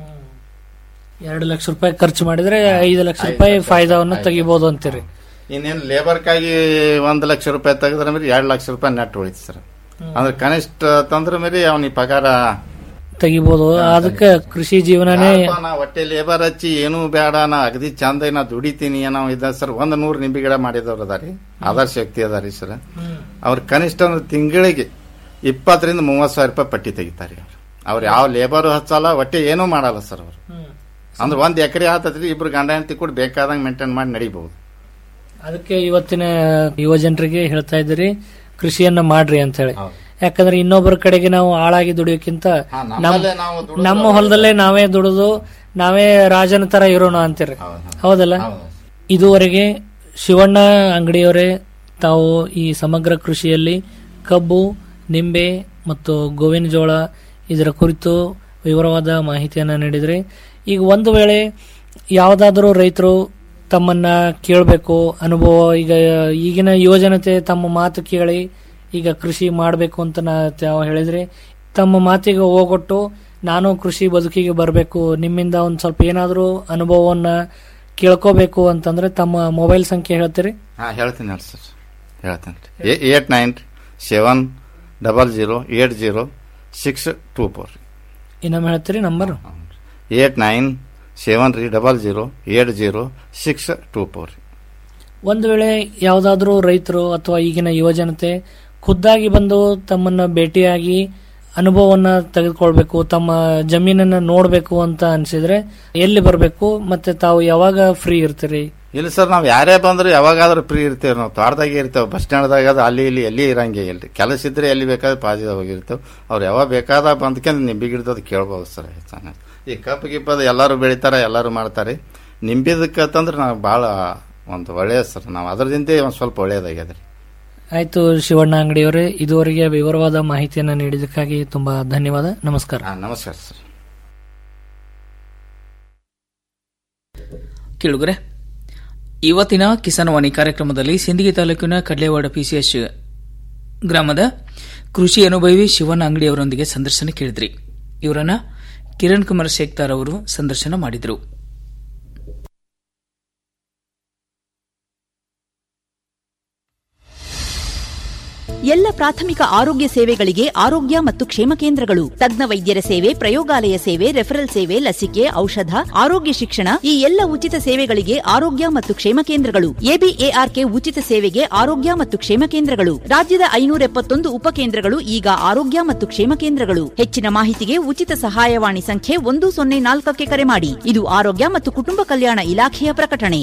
ಎರಡು ಲಕ್ಷ ರೂಪಾಯಿ ಖರ್ಚು ಮಾಡಿದ್ರೆ ಐದು ಲಕ್ಷ ರೂಪಾಯಿ ಫಾಯ್ದಾವನ್ನ ತೆಗಿಬಹುದು ಅಂತೀರಿ ಇನ್ನೇನು ಲೇಬರ್ಕಾಗಿ ಒಂದು ಲಕ್ಷ ರೂಪಾಯಿ ತೆಗೆದ್ರೆ ಮೇಲೆ ಎರಡು ಲಕ್ಷ ರೂಪಾಯಿ ನೆಟ್ ಉಳಿತು ಸರ್ ಅಂದ್ರೆ ಕನಿಷ್ಠ ತಂದ್ರ ಮೇಲೆ ಅವನಿಗೆ ಪಗಾರ ತೆಗಿಬಹುದು ಅದಕ್ಕೆ ಕೃಷಿ ಜೀವನನೇ ಯಾಕಪ್ಪ ನಾ ಹೊಟ್ಟೆ ಲೇಬರ್ ಹಚ್ಚಿ ಏನೂ ಬೇಡ ನಾ ಅಗದಿ ಚಂದ ನಾ ದುಡಿತೀನಿ ಏನೋ ಇದ ಸರ್ ಒಂದ್ ನೂರು ನಿಂಬೆ ಗಿಡ ಮಾಡಿದವ್ರು ಅದಾರಿ ಆಧಾರ್ ಶಕ್ತಿ ಅದಾರಿ ಸರ್ ಅವ್ರ ಕನಿಷ್ಠ ಒಂದು ತಿಂಗಳಿಗೆ ಇಪ್ಪತ್ತರಿಂದ ಮೂವತ್ತು ಸಾವಿರ ರೂಪಾಯಿ ಪಟ್ಟಿ ತೆಗಿತಾರೆ ಅವ್ರು ಅವ್ರು ಯಾವ ಲೇಬರ್ ಹಚ್ಚಲ್ಲ ಹೊಟ್ಟೆ ಏನೂ ಮಾಡಲ್ಲ ಸರ್ ಅವ್ರು ಅಂದ್ರೆ ಒಂದ್ ಎಕರೆ ಆತದ್ರಿ ಇಬ್ರು ಗಂಡ ಹೆಂಡತಿ ಕೂಡ ಬೇಕಾದಂಗೆ ಮೇಂಟೈನ್ ಮಾಡಿ ನಡಿಬಹುದು ಅದಕ್ಕೆ ಇವತ್ತಿನ ಯುವ ಜನರಿಗೆ ಹೇಳ್ತಾ ಇದ್ದೀರಿ ಕೃಷಿಯನ್ನ ಮಾಡ್ರಿ ಅಂತ ಹೇಳಿ ಯಾಕಂದ್ರೆ ಇನ್ನೊಬ್ಬರ ಕಡೆಗೆ ನಾವು ಆಳಾಗಿ ದುಡಿಯೋಕ್ಕಿಂತ ನಮ್ ನಮ್ಮಲ್ಲೇ ನಾವು ದುಡಿದು ನಮ್ಮ ಹೊಲದಲ್ಲೇ ನಾವೇ ದುಡಿದು ನಾವೇ ರಾಜನ ತರ ಇರೋಣ ಅಂತೀರಿ ಹೌದಲ್ಲ ಇದುವರೆಗೆ ಶಿವಣ್ಣ ಅಂಗಡಿಯವರೇ ತಾವು ಈ ಸಮಗ್ರ ಕೃಷಿಯಲ್ಲಿ ಕಬ್ಬು ನಿಂಬೆ ಮತ್ತು ಗೋವಿನ ಜೋಳ ಇದರ ಕುರಿತು ವಿವರವಾದ ಮಾಹಿತಿಯನ್ನು ನೀಡಿದ್ರಿ ಈಗ ಒಂದು ವೇಳೆ ಯಾವುದಾದರೂ ರೈತರು ತಮ್ಮನ್ನ ಕೇಳಬೇಕು ಅನುಭವ ಈಗ ಈಗಿನ ಯುವಜನತೆ ತಮ್ಮ ಮಾತು ಕೇಳಿ ಈಗ ಕೃಷಿ ಮಾಡಬೇಕು ಅಂತ ನಾ ತಾವು ಹೇಳಿದ್ರಿ ತಮ್ಮ ಮಾತಿಗೆ ಹೋಗೊಟ್ಟು ನಾನು ಕೃಷಿ ಬದುಕಿಗೆ ಬರಬೇಕು ನಿಮ್ಮಿಂದ ಒಂದು ಸ್ವಲ್ಪ ಏನಾದರೂ ಅನುಭವವನ್ನ ಕೇಳ್ಕೋಬೇಕು ಅಂತಂದ್ರೆ ತಮ್ಮ ಮೊಬೈಲ್ ಸಂಖ್ಯೆ ಹೇಳ್ತೀರಿ ಹಾ ಹೇಳ್ತೀನಿ ಹೇಳಿ ಸರ್ ಹೇಳ್ತೀನಿ eight nine seven double zero eight zero six two four ಇನ್ನೊಮ್ಮೆ ಹೇಳ್ತೀರಿ ನಂಬರ್ ಏಟ್ ನೈನ್ ಸೆವೆನ್ ರೀ double zero eight zero six two four ಒಂದು ವೇಳೆ ಯಾವುದಾದ್ರೂ ರೈತರು ಅಥವಾ ಈಗಿನ ಯುವಜನತೆ ಖುದ್ದಾಗಿ ಬಂದು ತಮ್ಮನ್ನ ಭೇಟಿಯಾಗಿ ಅನುಭವವನ್ನ ತೆಗೆದುಕೊಳ್ಬೇಕು ತಮ್ಮ ಜಮೀನನ್ನ ನೋಡಬೇಕು ಅಂತ ಅನ್ಸಿದ್ರೆ ಎಲ್ಲಿ ಬರಬೇಕು ಮತ್ತೆ ತಾವು ಯಾವಾಗ ಫ್ರೀ ಇರ್ತೀರಿ ಇಲ್ಲ ಸರ್ ನಾವು ಯಾರೇ ಬಂದ್ರು ಯಾವಾಗಾದ್ರೂ ಫ್ರೀ ಇರ್ತೇವೆ ನಾವು ತೋಟದಾಗೆ ಇರ್ತೇವೆ ಬಸ್ ಸ್ಟ್ಯಾಂಡ್ದಾಗ ಅದು ಅಲ್ಲಿ ಇಲ್ಲಿ ಎಲ್ಲಿ ಇರಂಗೆ ಇಲ್ರಿ ಕೆಲಸ ಇದ್ರೆ ಎಲ್ಲಿ ಬೇಕಾದ್ರೆ ಪಾಜಿದಾಗ ಹೋಗಿರ್ತೇವೆ ಅವ್ರು ಯಾವಾಗ ಬೇಕಾದ ಬಂದ್ಕೊಂಡು ನಿಂಬೆ ಗಿಡದ ಕೇಳ್ಬೋದು ಸರ್ ಚೆನ್ನಾಗಿ ಈ ಕಪ್ಪು ಗಿಪ್ಪದು ಎಲ್ಲರೂ ಬೆಳಿತಾರ ಎಲ್ಲರೂ ಮಾಡ್ತಾರೆ ನಿಂಬಿದಕ್ಕೆ ಅಂತಂದ್ರೆ ನಾವು ಭಾಳ ಒಂದು ಒಳ್ಳೆಯ ಸರ್ ನಾವು ಅದರದಿಂದ ಒಂದು ಸ್ವಲ್ಪ ಒಳ್ಳೆಯದಾಗ್ಯದ ರೀ ಆಯ್ತು ಶಿವಣ್ಣ ಅಂಗಡಿಯವರೇ ಇದುವರೆಗೆ ವಿವರವಾದ ಮಾಹಿತಿಯನ್ನು ನೀಡಿದ್ದಕ್ಕಾಗಿ ತುಂಬಾ ಧನ್ಯವಾದ ನಮಸ್ಕಾರ ನಮಸ್ಕಾರ ಸರ್ ಕೇಳುಗರೆ ಇವತ್ತಿನ ಕಿಸಾನ್ ವಾಣಿ ಕಾರ್ಯಕ್ರಮದಲ್ಲಿ ಸಿಂದಗಿ ತಾಲೂಕಿನ ಕಡ್ಲೇವಾಡ ಪಿಸಿಎಚ್ ಗ್ರಾಮದ ಕೃಷಿ ಅನುಭವಿ ಶಿವಣ್ಣ ಅಂಗಡಿಯವರೊಂದಿಗೆ ಸಂದರ್ಶನ ಕೇಳಿದ್ರಿ ಇವರನ್ನ ಕಿರಣ್ ಕುಮಾರ್ ಶೇಖ್ತಾರ್ ಅವರು ಸಂದರ್ಶನ ಮಾಡಿದರು ಎಲ್ಲ ಪ್ರಾಥಮಿಕ ಆರೋಗ್ಯ ಸೇವೆಗಳಿಗೆ ಆರೋಗ್ಯ ಮತ್ತು ಕ್ಷೇಮ ಕೇಂದ್ರಗಳು ತಜ್ಞ ವೈದ್ಯರ ಸೇವೆ ಪ್ರಯೋಗಾಲಯ ಸೇವೆ ರೆಫರಲ್ ಸೇವೆ ಲಸಿಕೆ ಔಷಧ ಆರೋಗ್ಯ ಶಿಕ್ಷಣ ಈ ಎಲ್ಲ ಉಚಿತ ಸೇವೆಗಳಿಗೆ ಆರೋಗ್ಯ ಮತ್ತು ಕ್ಷೇಮ ಕೇಂದ್ರಗಳು ಎಬಿಎಆರ್ಕೆ ಉಚಿತ ಸೇವೆಗೆ ಆರೋಗ್ಯ ಮತ್ತು ಕ್ಷೇಮ ಕೇಂದ್ರಗಳು ರಾಜ್ಯದ ಐನೂರ ಎಪ್ಪತ್ತೊಂದು ಉಪಕೇಂದ್ರಗಳು ಈಗ ಆರೋಗ್ಯ ಮತ್ತು ಕ್ಷೇಮ ಕೇಂದ್ರಗಳು ಹೆಚ್ಚಿನ ಮಾಹಿತಿಗೆ ಉಚಿತ ಸಹಾಯವಾಣಿ ಸಂಖ್ಯೆ ಒಂದು ಸೊನ್ನೆ ನಾಲ್ಕಕ್ಕೆ ಕರೆ ಮಾಡಿ ಇದು ಆರೋಗ್ಯ ಮತ್ತು ಕುಟುಂಬ ಕಲ್ಯಾಣ ಇಲಾಖೆಯ ಪ್ರಕಟಣೆ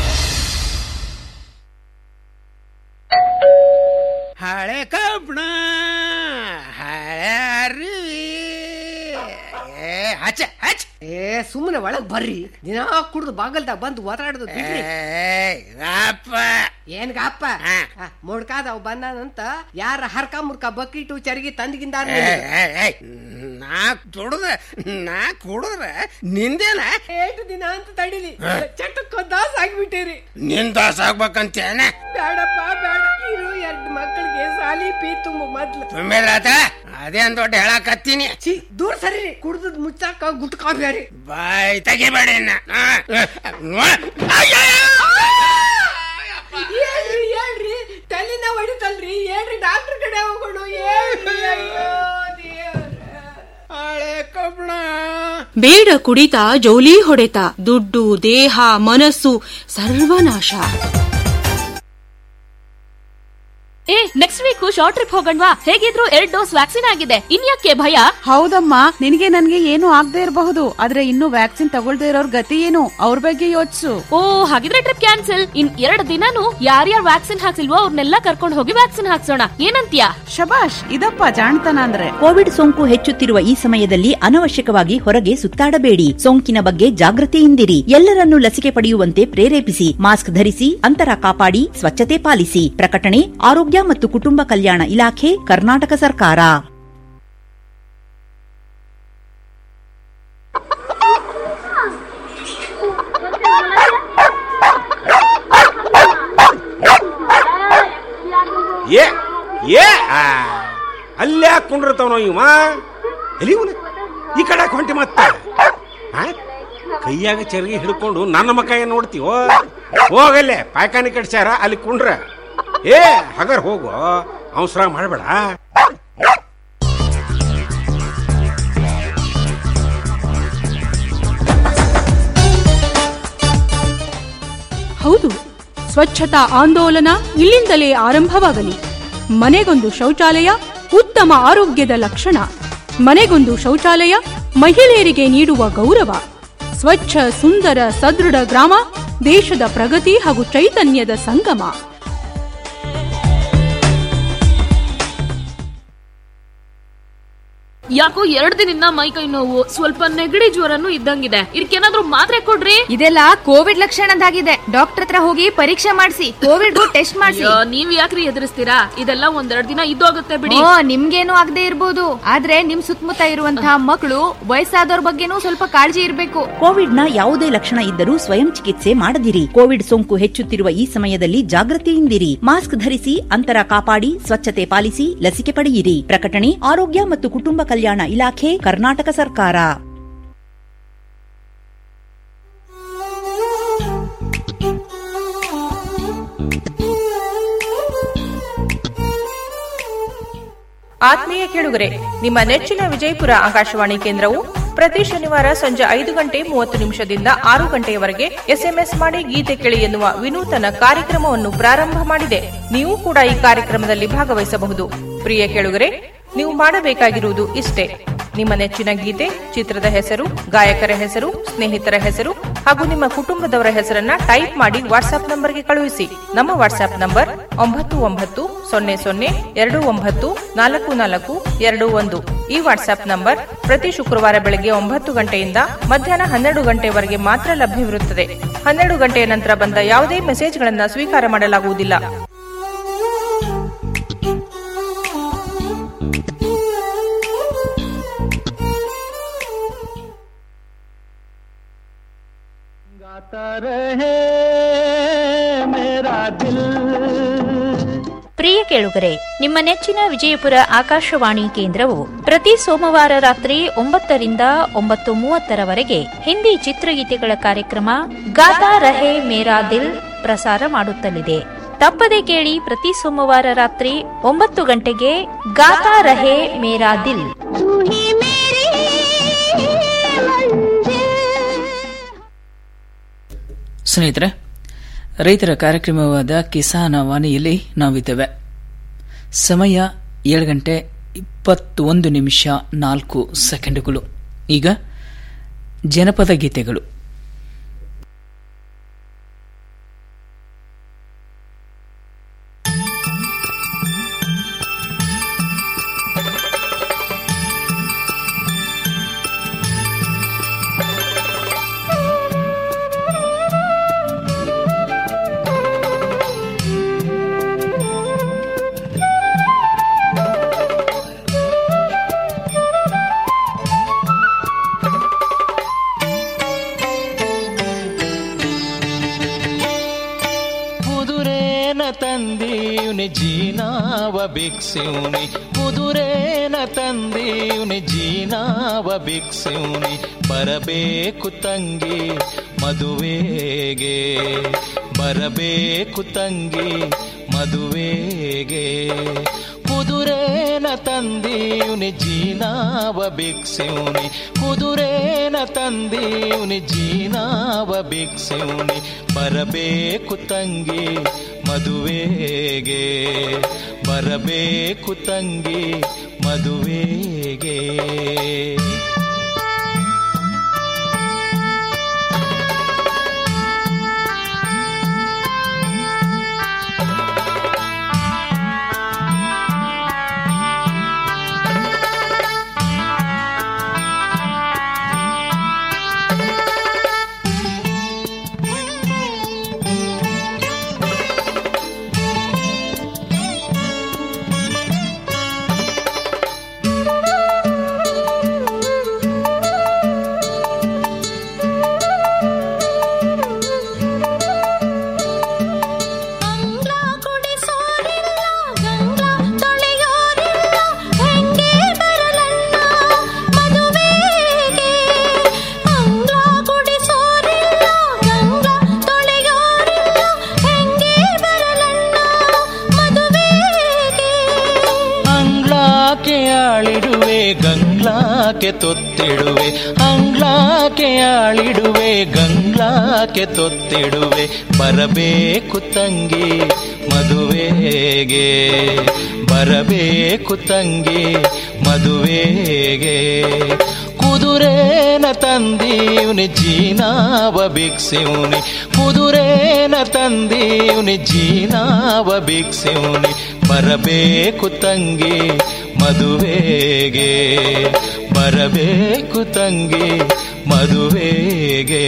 ಹಳೆ ಕಬ್ಬಣ ಹಳೆ ಅರಿವಿ ಏ ಹಚ್ಚ ಹಚ್ಚ ಏ ಸುಮ್ಮನೆ ಒಳಗ್ ಬರ್ರಿ ದಿನ ಕುಡ್ದು ಬಾಗಲ್ದಾಗ ಬಂದು ಒತ್ತಾಡೋದು ಬಿಡ್ರಿ ಏನ್ ಗಾಪ ಮುಡ್ಕಾದ ಅವ್ ಬಂದಾನಂತ ಯಾರ ಹರ್ಕ ಮುರ್ಕ ಬಕೀಟು ಚರಗಿ ತಂದ್ಗಿಂದ ನಾ ದುಡ್ದ ನಾ ಕುಡಿದ್ರ ನಿಂದೇನ ಏಟು ದಿನ ಅಂತ ತಡಿಲಿ ಚಟಕ್ಕ ದಾಸ್ ಆಗ್ಬಿಟ್ಟಿರಿ ನಿನ್ ದಾಸ ಆಗ್ಬೇಕಂತೇನೆ ಬೇಡಪ್ಪ ಬೇಡ ಇರು ಎರಡ್ ಮಕ್ಕಳಿಗೆ ಸಾಲಿ ಪೀ ತುಂಬ ಮೊದ್ಲು ತುಂಬಿಲ್ಲದ ಅದೇನ್ ದೊಡ್ಡ ಹೇಳಕತ್ತೀನಿ ಛೀ ದೂರ ಸರಿ ಕುಡ್ದದ್ ಮುಚ್ಚಾಕ ಗುಟ್ಕಾ ಬ್ಯಾರಿ ಬಾಯ್ ತೆಗಿಬೇಡ ಇನ್ನ ಆ, ಆ, ಹೇಳ್ರಿ ಹೇಳ್ರಿ ತಲೆನ ಹೊಡಿತಲ್ರಿ ಹೇಳ್ರಿ ಡಾಕ್ಟರ್ ಕಡೆ ಹೋಗೋಣ ಹೇಳ್ರಿ ಅಯ್ಯೋ ಹಳೆ ಕಬ್ಬಣ ಬೇಡ ಕುಡಿತ ಜೋಲಿ ಹೊಡೆತ ದುಡ್ಡು ದೇಹ ಮನಸ್ಸು ಸರ್ವನಾಶ ಏ ನೆಕ್ಸ್ಟ್ ವೀಕ್ ಶಾರ್ಟ್ ಟ್ರಿಪ್ ಹೋಗಣ್ವಾ ಹೇಗಿದ್ರು ಎರಡ್ ಡೋಸ್ ವ್ಯಾಕ್ಸಿನ್ ಆಗಿದೆ ಇನ್ಯಾಕೆ ಭಯ ಹೌದಮ್ಮ ನಿನಗೆ ನನ್ಗೆ ಏನು ಆಗದೆ ಇರಬಹುದು ಆದ್ರೆ ಇನ್ನು ವ್ಯಾಕ್ಸಿನ್ ತಗೊಳ್ದೇ ಇರೋರ್ ಗತಿ ಏನು ಅವ್ರ ಬಗ್ಗೆ ಯೋಚಿಸು ಓ ಹಾಗಿದ್ರೆ ಟ್ರಿಪ್ ಕ್ಯಾನ್ಸಲ್ ಇನ್ ಎರಡು ದಿನಾನು ಯಾರ್ಯಾರು ವ್ಯಾಕ್ಸಿನ್ ಹಾಕ್ಸಿಲ್ವೋ ಅವ್ರನ್ನೆಲ್ಲ ಕರ್ಕೊಂಡು ಹೋಗಿ ವ್ಯಾಕ್ಸಿನ್ ಹಾಕ್ಸೋಣ ಏನಂತೀಯ ಶಬಾಷ್ ಇದಪ್ಪ ಜಾಣ್ತನ ಅಂದ್ರೆ ಕೋವಿಡ್ ಸೋಂಕು ಹೆಚ್ಚುತ್ತಿರುವ ಈ ಸಮಯದಲ್ಲಿ ಅನವಶ್ಯಕವಾಗಿ ಹೊರಗೆ ಸುತ್ತಾಡಬೇಡಿ ಸೋಂಕಿನ ಬಗ್ಗೆ ಜಾಗೃತಿಯಿಂದಿರಿ ಎಲ್ಲರನ್ನೂ ಲಸಿಕೆ ಪಡೆಯುವಂತೆ ಪ್ರೇರೇಪಿಸಿ ಮಾಸ್ಕ್ ಧರಿಸಿ ಅಂತರ ಕಾಪಾಡಿ ಸ್ವಚ್ಛತೆ ಪಾಲಿಸಿ ಪ್ರಕಟಣೆ ಆರೋಗ್ಯ ಮತ್ತು ಕುಟುಂಬ ಕಲ್ಯಾಣ ಇಲಾಖೆ ಕರ್ನಾಟಕ ಸರ್ಕಾರ ಏ ಏ ಆ, ಅಲ್ಲೇ ಕುಂಡಿರ್ತಾವನೋ ಇವ ಎಲ್ಲಿ ಇವ್ನು? ಈ ಕಡೆ ಹೊಂಟಿ ಮತ್ತ ಆ? ಕೈಯಾಗ ಚರ್ಗಿ ಹಿಡ್ಕೊಂಡು ನನ್ನ ಮಕ್ಕ ಏನ್ ನೋಡ್ತೀವೋ ಹೋಗಲ್ಲೇ ಪಾಯ್ಕಾನಿ ಕಟ್ಸ್ಯಾರ ಅಲ್ಲಿ ಕುಂಡ್ರ ಏ ಹಗರ್ ಹೋಗು ಅವಸರ ಮಾಡಬೇಡ ಹೌದು ಸ್ವಚ್ಛತಾ ಆಂದೋಲನ ಇಲ್ಲಿಂದಲೇ ಆರಂಭವಾಗಲಿ ಮನೆಗೊಂದು ಶೌಚಾಲಯ ಉತ್ತಮ ಆರೋಗ್ಯದ ಲಕ್ಷಣ ಮನೆಗೊಂದು ಶೌಚಾಲಯ ಮಹಿಳೆಯರಿಗೆ ನೀಡುವ ಗೌರವ ಸ್ವಚ್ಛ ಸುಂದರ ಸದೃಢ ಗ್ರಾಮ ದೇಶದ ಪ್ರಗತಿ ಹಾಗೂ ಚೈತನ್ಯದ ಸಂಗಮ ಯಾಕೋ ಎರಡ್ ದಿನದಿಂದ ಮೈ ಕೈ ನೋವು ಸ್ವಲ್ಪ ನೆಗಡಿ ಜ್ವರನು ಇದ್ದಂಗಿದೆ ಇದಕ್ಕೇನಾದ್ರೂ ಮಾತ್ರೆ ಕೊಡ್ರಿ ಇದೆಲ್ಲ ಕೋವಿಡ್ ಲಕ್ಷಣದಾಗಿದೆ ಡಾಕ್ಟರ್ ಹತ್ರ ಹೋಗಿ ಪರೀಕ್ಷೆ ಮಾಡಿಸಿ ಕೋವಿಡ್ ಟೆಸ್ಟ್ ಮಾಡಿಸಿ ಅಯ್ಯೋ, ನೀವ್ ಯಾಕ್ರಿ ಎದುರಿಸ್ತೀರಾ ಇದೆಲ್ಲ ಒಂದೆರಡ್ ದಿನ ಇದ್ದೋಗುತ್ತೆ ಬಿಡಿ ಓ ನಿಮ್ಗೇನು ಆಗದೆ ಇರ್ಬೋದು ಆದ್ರೆ ನಿಮ್ ಸುತ್ತಮುತ್ತ ಇರುವಂತಹ ಮಕ್ಕಳು ವಯಸ್ಸಾದವ್ರ ಬಗ್ಗೆನೂ ಸ್ವಲ್ಪ ಕಾಳಜಿ ಇರ್ಬೇಕು ಕೋವಿಡ್ನ ಯಾವುದೇ ಲಕ್ಷಣ ಇದ್ದರೂ ಸ್ವಯಂ ಚಿಕಿತ್ಸೆ ಮಾಡದಿರಿ ಕೋವಿಡ್ ಸೋಂಕು ಹೆಚ್ಚುತ್ತಿರುವ ಈ ಸಮಯದಲ್ಲಿ ಜಾಗೃತಿಯಿಂದಿರಿ ಮಾಸ್ಕ್ ಧರಿಸಿ ಅಂತರ ಕಾಪಾಡಿ ಸ್ವಚ್ಛತೆ ಪಾಲಿಸಿ ಲಸಿಕೆ ಪಡೆಯಿರಿ ಪ್ರಕಟಣೆ ಆರೋಗ್ಯ ಮತ್ತು ಕುಟುಂಬ ಕಲ್ಯಾಣ ಇಲಾಖೆ ಕರ್ನಾಟಕ ಸರ್ಕಾರ ಆತ್ಮೀಯ ಕೇಳುಗರೆ ನಿಮ್ಮ ನೆಚ್ಚಿನ ವಿಜಯಪುರ ಆಕಾಶವಾಣಿ ಕೇಂದ್ರವು ಪ್ರತಿ ಶನಿವಾರ ಸಂಜೆ ಐದು ಗಂಟೆ ಮೂವತ್ತು ನಿಮಿಷದಿಂದ ಆರು ಗಂಟೆಯವರೆಗೆ ಎಸ್ಎಂಎಸ್ ಮಾಡಿ ಗೀತೆ ಕೇಳಿ ಎನ್ನುವ ವಿನೂತನ ಕಾರ್ಯಕ್ರಮವನ್ನು ಪ್ರಾರಂಭ ಮಾಡಿದೆ ನೀವು ಕೂಡ ಈ ಕಾರ್ಯಕ್ರಮದಲ್ಲಿ ಭಾಗವಹಿಸಬಹುದು ಪ್ರಿಯ ಕೇಳುಗರೆ ನೀವು ಮಾಡಬೇಕಾಗಿರುವುದು ಇಷ್ಟೇ ನಿಮ್ಮ ನೆಚ್ಚಿನ ಗೀತೆ ಚಿತ್ರದ ಹೆಸರು ಗಾಯಕರ ಹೆಸರು ಸ್ನೇಹಿತರ ಹೆಸರು ಹಾಗೂ ನಿಮ್ಮ ಕುಟುಂಬದವರ ಹೆಸರನ್ನ ಟೈಪ್ ಮಾಡಿ ವಾಟ್ಸ್ಆಪ್ ನಂಬರ್ಗೆ ಕಳುಹಿಸಿ ನಮ್ಮ ವಾಟ್ಸ್ಆಪ್ ನಂಬರ್ ಒಂಬತ್ತು ಒಂಬತ್ತು ಸೊನ್ನೆ ಸೊನ್ನೆ ಎರಡು ಒಂಬತ್ತು ನಾಲ್ಕು ನಾಲ್ಕು ಎರಡು ಒಂದು ಈ ವಾಟ್ಸ್ಆಪ್ ನಂಬರ್ ಪ್ರತಿ ಶುಕ್ರವಾರ ಬೆಳಗ್ಗೆ ಒಂಬತ್ತು ಗಂಟೆಯಿಂದ ಮಧ್ಯಾಹ್ನ ಹನ್ನೆರಡು ಗಂಟೆವರೆಗೆ ಮಾತ್ರ ಲಭ್ಯವಿರುತ್ತದೆ ಹನ್ನೆರಡು ಗಂಟೆಯ ನಂತರ ಬಂದ ಯಾವುದೇ ಮೆಸೇಜ್ಗಳನ್ನು ಸ್ವೀಕಾರ ಮಾಡಲಾಗುವುದಿಲ್ಲ ಪ್ರಿಯ ಕೇಳುಗರೆ ನಿಮ್ಮ ನೆಚ್ಚಿನ ವಿಜಯಪುರ ಆಕಾಶವಾಣಿ ಕೇಂದ್ರವು ಪ್ರತಿ ಸೋಮವಾರ ರಾತ್ರಿ ಒಂಬತ್ತರಿಂದ ಒಂಬತ್ತು ಮೂವತ್ತರವರೆಗೆ ಹಿಂದಿ ಚಿತ್ರಗೀತೆಗಳ ಕಾರ್ಯಕ್ರಮ ಗಾತಾ ರಹೆ ಮೇರಾ ದಿಲ್ ಪ್ರಸಾರ ಮಾಡುತ್ತಲಿದೆ ತಪ್ಪದೆ ಕೇಳಿ ಪ್ರತಿ ಸೋಮವಾರ ರಾತ್ರಿ ಒಂಬತ್ತು ಗಂಟೆಗೆ ಗಾತಾ ರಹೆ ಮೇರಾ ದಿಲ್ ಸ್ನೇಹಿತರೆ ರೈತರ ಕಾರ್ಯಕ್ರಮವಾದ ಕಿಸಾನ ವಾಣಿಯಲ್ಲಿ ನಾವಿದ್ದೇವೆ ಸಮಯ ಏಳು ಗಂಟೆ ಇಪ್ಪತ್ತೊಂದು ನಿಮಿಷ ನಾಲ್ಕು ಸೆಕೆಂಡುಗಳು ಈಗ ಜನಪದ ಗೀತೆಗಳು ಕುದುರೇನ ತಂದೀವ್ನಿ ಜೀನಾವ ಭಿಕ್ಷಿವ್ನಿ ಕುದುರೇನ ತಂದೀವ್ನಿ ಜೀನಾವ ಭಿಕ್ಷಿವ್ನಿ ಬರಬೇಕು ತಂಗಿ ಮದುವೆಗೆ ಬರಬೇಕು ತಂಗಿ ಮದುವೆಗೆ ಕುದುರೆ ಕುದುರೇನ ತಂದೀವ್ನಿ ಜೀನಾವ ಭಿಕ್ಷಿವ್ನಿ ಕುದುರೇನ ತಂದೀವ್ನಿ ಜೀನಾವ ಭಿಕ್ಷಿವ್ನಿ ಬರಬೇಕು ತಂಗಿ ಮದುವೆಗೆ ಬರಬೇಕು ತಂಗಿ ಮದುವೆಗೆ ಅಂಗ್ಲಾಕೆ ಆಳಿಡುವೆ ಗಂಗ್ಲಾಕೆ ತೊತ್ತಿಡುವೆ ಅಂಗ್ಲಾಕೆ ಆಳಿಡುವೆ ಗಂಗ್ಲಾಕೆ ತೊತ್ತಿಡುವೆ ಬರಬೇಕು ತಂಗಿ ಮದುವೆಗೆ ಬರಬೇಕು ತಂಗಿ ಮದುವೆಗೆ ಕುದುರೇನ ತಂದೀವ್ನಿ ಜೀನಾವ ಭಿಕ್ಷಿವ್ನಿ ಕುದುರೇನ ತಂದೀವ್ನಿ ಜೀನಾವ ಭಿಕ್ಷಿವ್ನಿ ಬರಬೇಕು ತಂಗಿ ಮದುವೆಗೆ ಬರಬೇಕು ತಂಗಿ ಮದುವೆಗೆ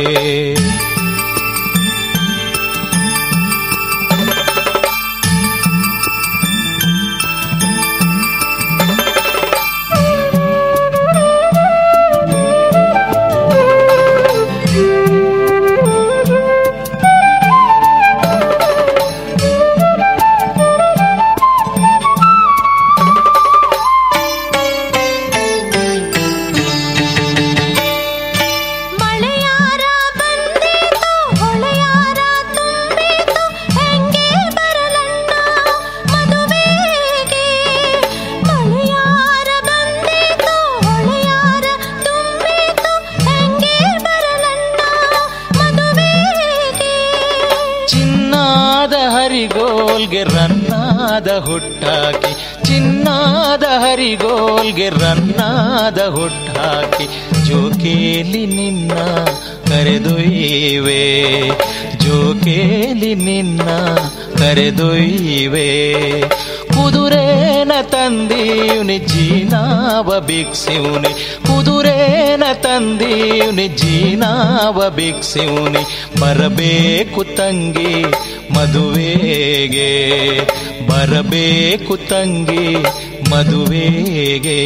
ಮಳೆಯಾರ ಬಂದೀತು ಹೊಳೆಯಾರ ತುಂಬೀತು ಹೆಂಗೆ ಬರಲಣ್ಣ ಮದುವೆಗೆ ಮಳೆಯಾರ ಬಂದೀತು ಹೊಳೆಯಾರ ತುಂಬೀತು ಹೆಂಗೆ ಬರಲಣ್ಣ ಮದುವೆಗೆ ಚಿನ್ನಾದ ಹರಿಗೋಲ್ಗೆ ರನ್ನಾದ ಹುಟ್ಟಾಕಿ ಚಿನ್ನಾದ ಹರಿಗೋಲ್ಗೆ ರನ್ನಾದ ಹುಟ್ಟಾಕಿ ಜೋಕೇಲಿ ನಿನ್ನ ಕರೆದೊಯ್ಯುವೆ ಜೋಕೇಲಿ ನಿನ್ನ ಕರೆದೊಯ್ಯುವೆ ಕುದುರೇನ ತಂದೀವ್ನಿ ಜೀನಾವ ಭಿಕ್ಷಿವ್ನಿ ಕುದುರೇನ ತಂದೀವ್ನಿ ಜೀನಾವ ಭಿಕ್ಷಿವ್ನಿ ಬರಬೇಕು ತಂಗಿ ಮದುವೆಗೆ ಬರಬೇಕು ತಂಗಿ ಮದುವೆಗೆ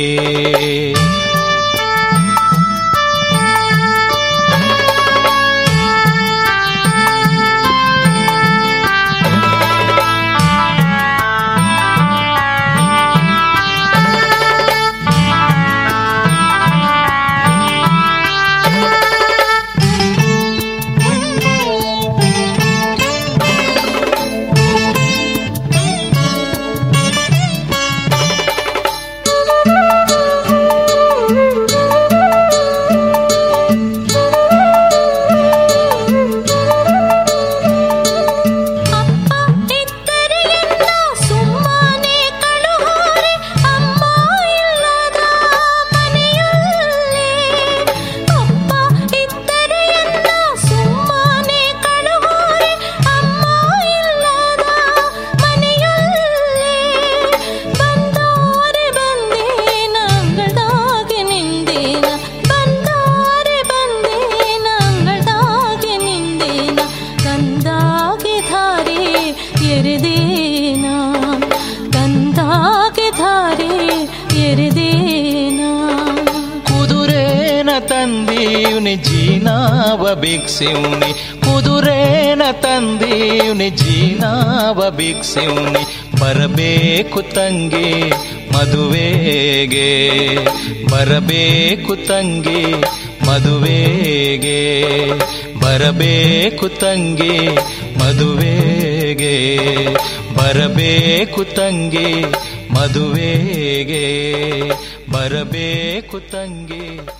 ಇದ್ದರಿಗೆಲ್ಲ ಸುಮ್ಮನೆ ಕಳುಹಾರೆ ಅಮ್ಮ ಇಲ್ಲದ ಮನೆಯಲ್ಲಿ ಅಪ್ಪ ಇದ್ದರಿಗೆಲ್ಲ ಸುಮ್ಮನೆ ಕಳುಹಾರೆ ಅಮ್ಮ ಇಲ್ಲದ ಮನೆಯಲ್ಲಿ ಬಂದಾರೆ ಬಂದೇನ ಅಂಗಳದಾಗೆ ನಿಂದೇನ ಬಂದಾರೆ ಬಂದೇನ ಅಂಗಳದಾಗೆ ನಿಂದೇನ ಕಂದಾಗೆ ಧಾರೆ ಎರೆದೇನ ಕಂದಾಗೆ ಧಾರೆ ಎರೆದೇನ ಕುದುರೇನ ತಂದೀವ್ನಿ ಜೀನಾವ ಭಿಕ್ಷಿವ್ನಿ ಕುದುರೇನ ತಂದೀವ್ನಿ ಜೀನಾವ ಭಿಕ್ಷಿವ್ನಿ ಬರಬೇಕು ತಂಗಿ ಮದುವೆಗೆ ಬರಬೇಕು ತಂಗಿ ಮದುವೆಗೆ ಬರಬೇಕು ತಂಗಿ ಮದುವೆಗೆ ಬರಬೇಕು ತಂಗಿ ಮದುವೆಗೆ ಬರಬೇಕು ತಂಗಿ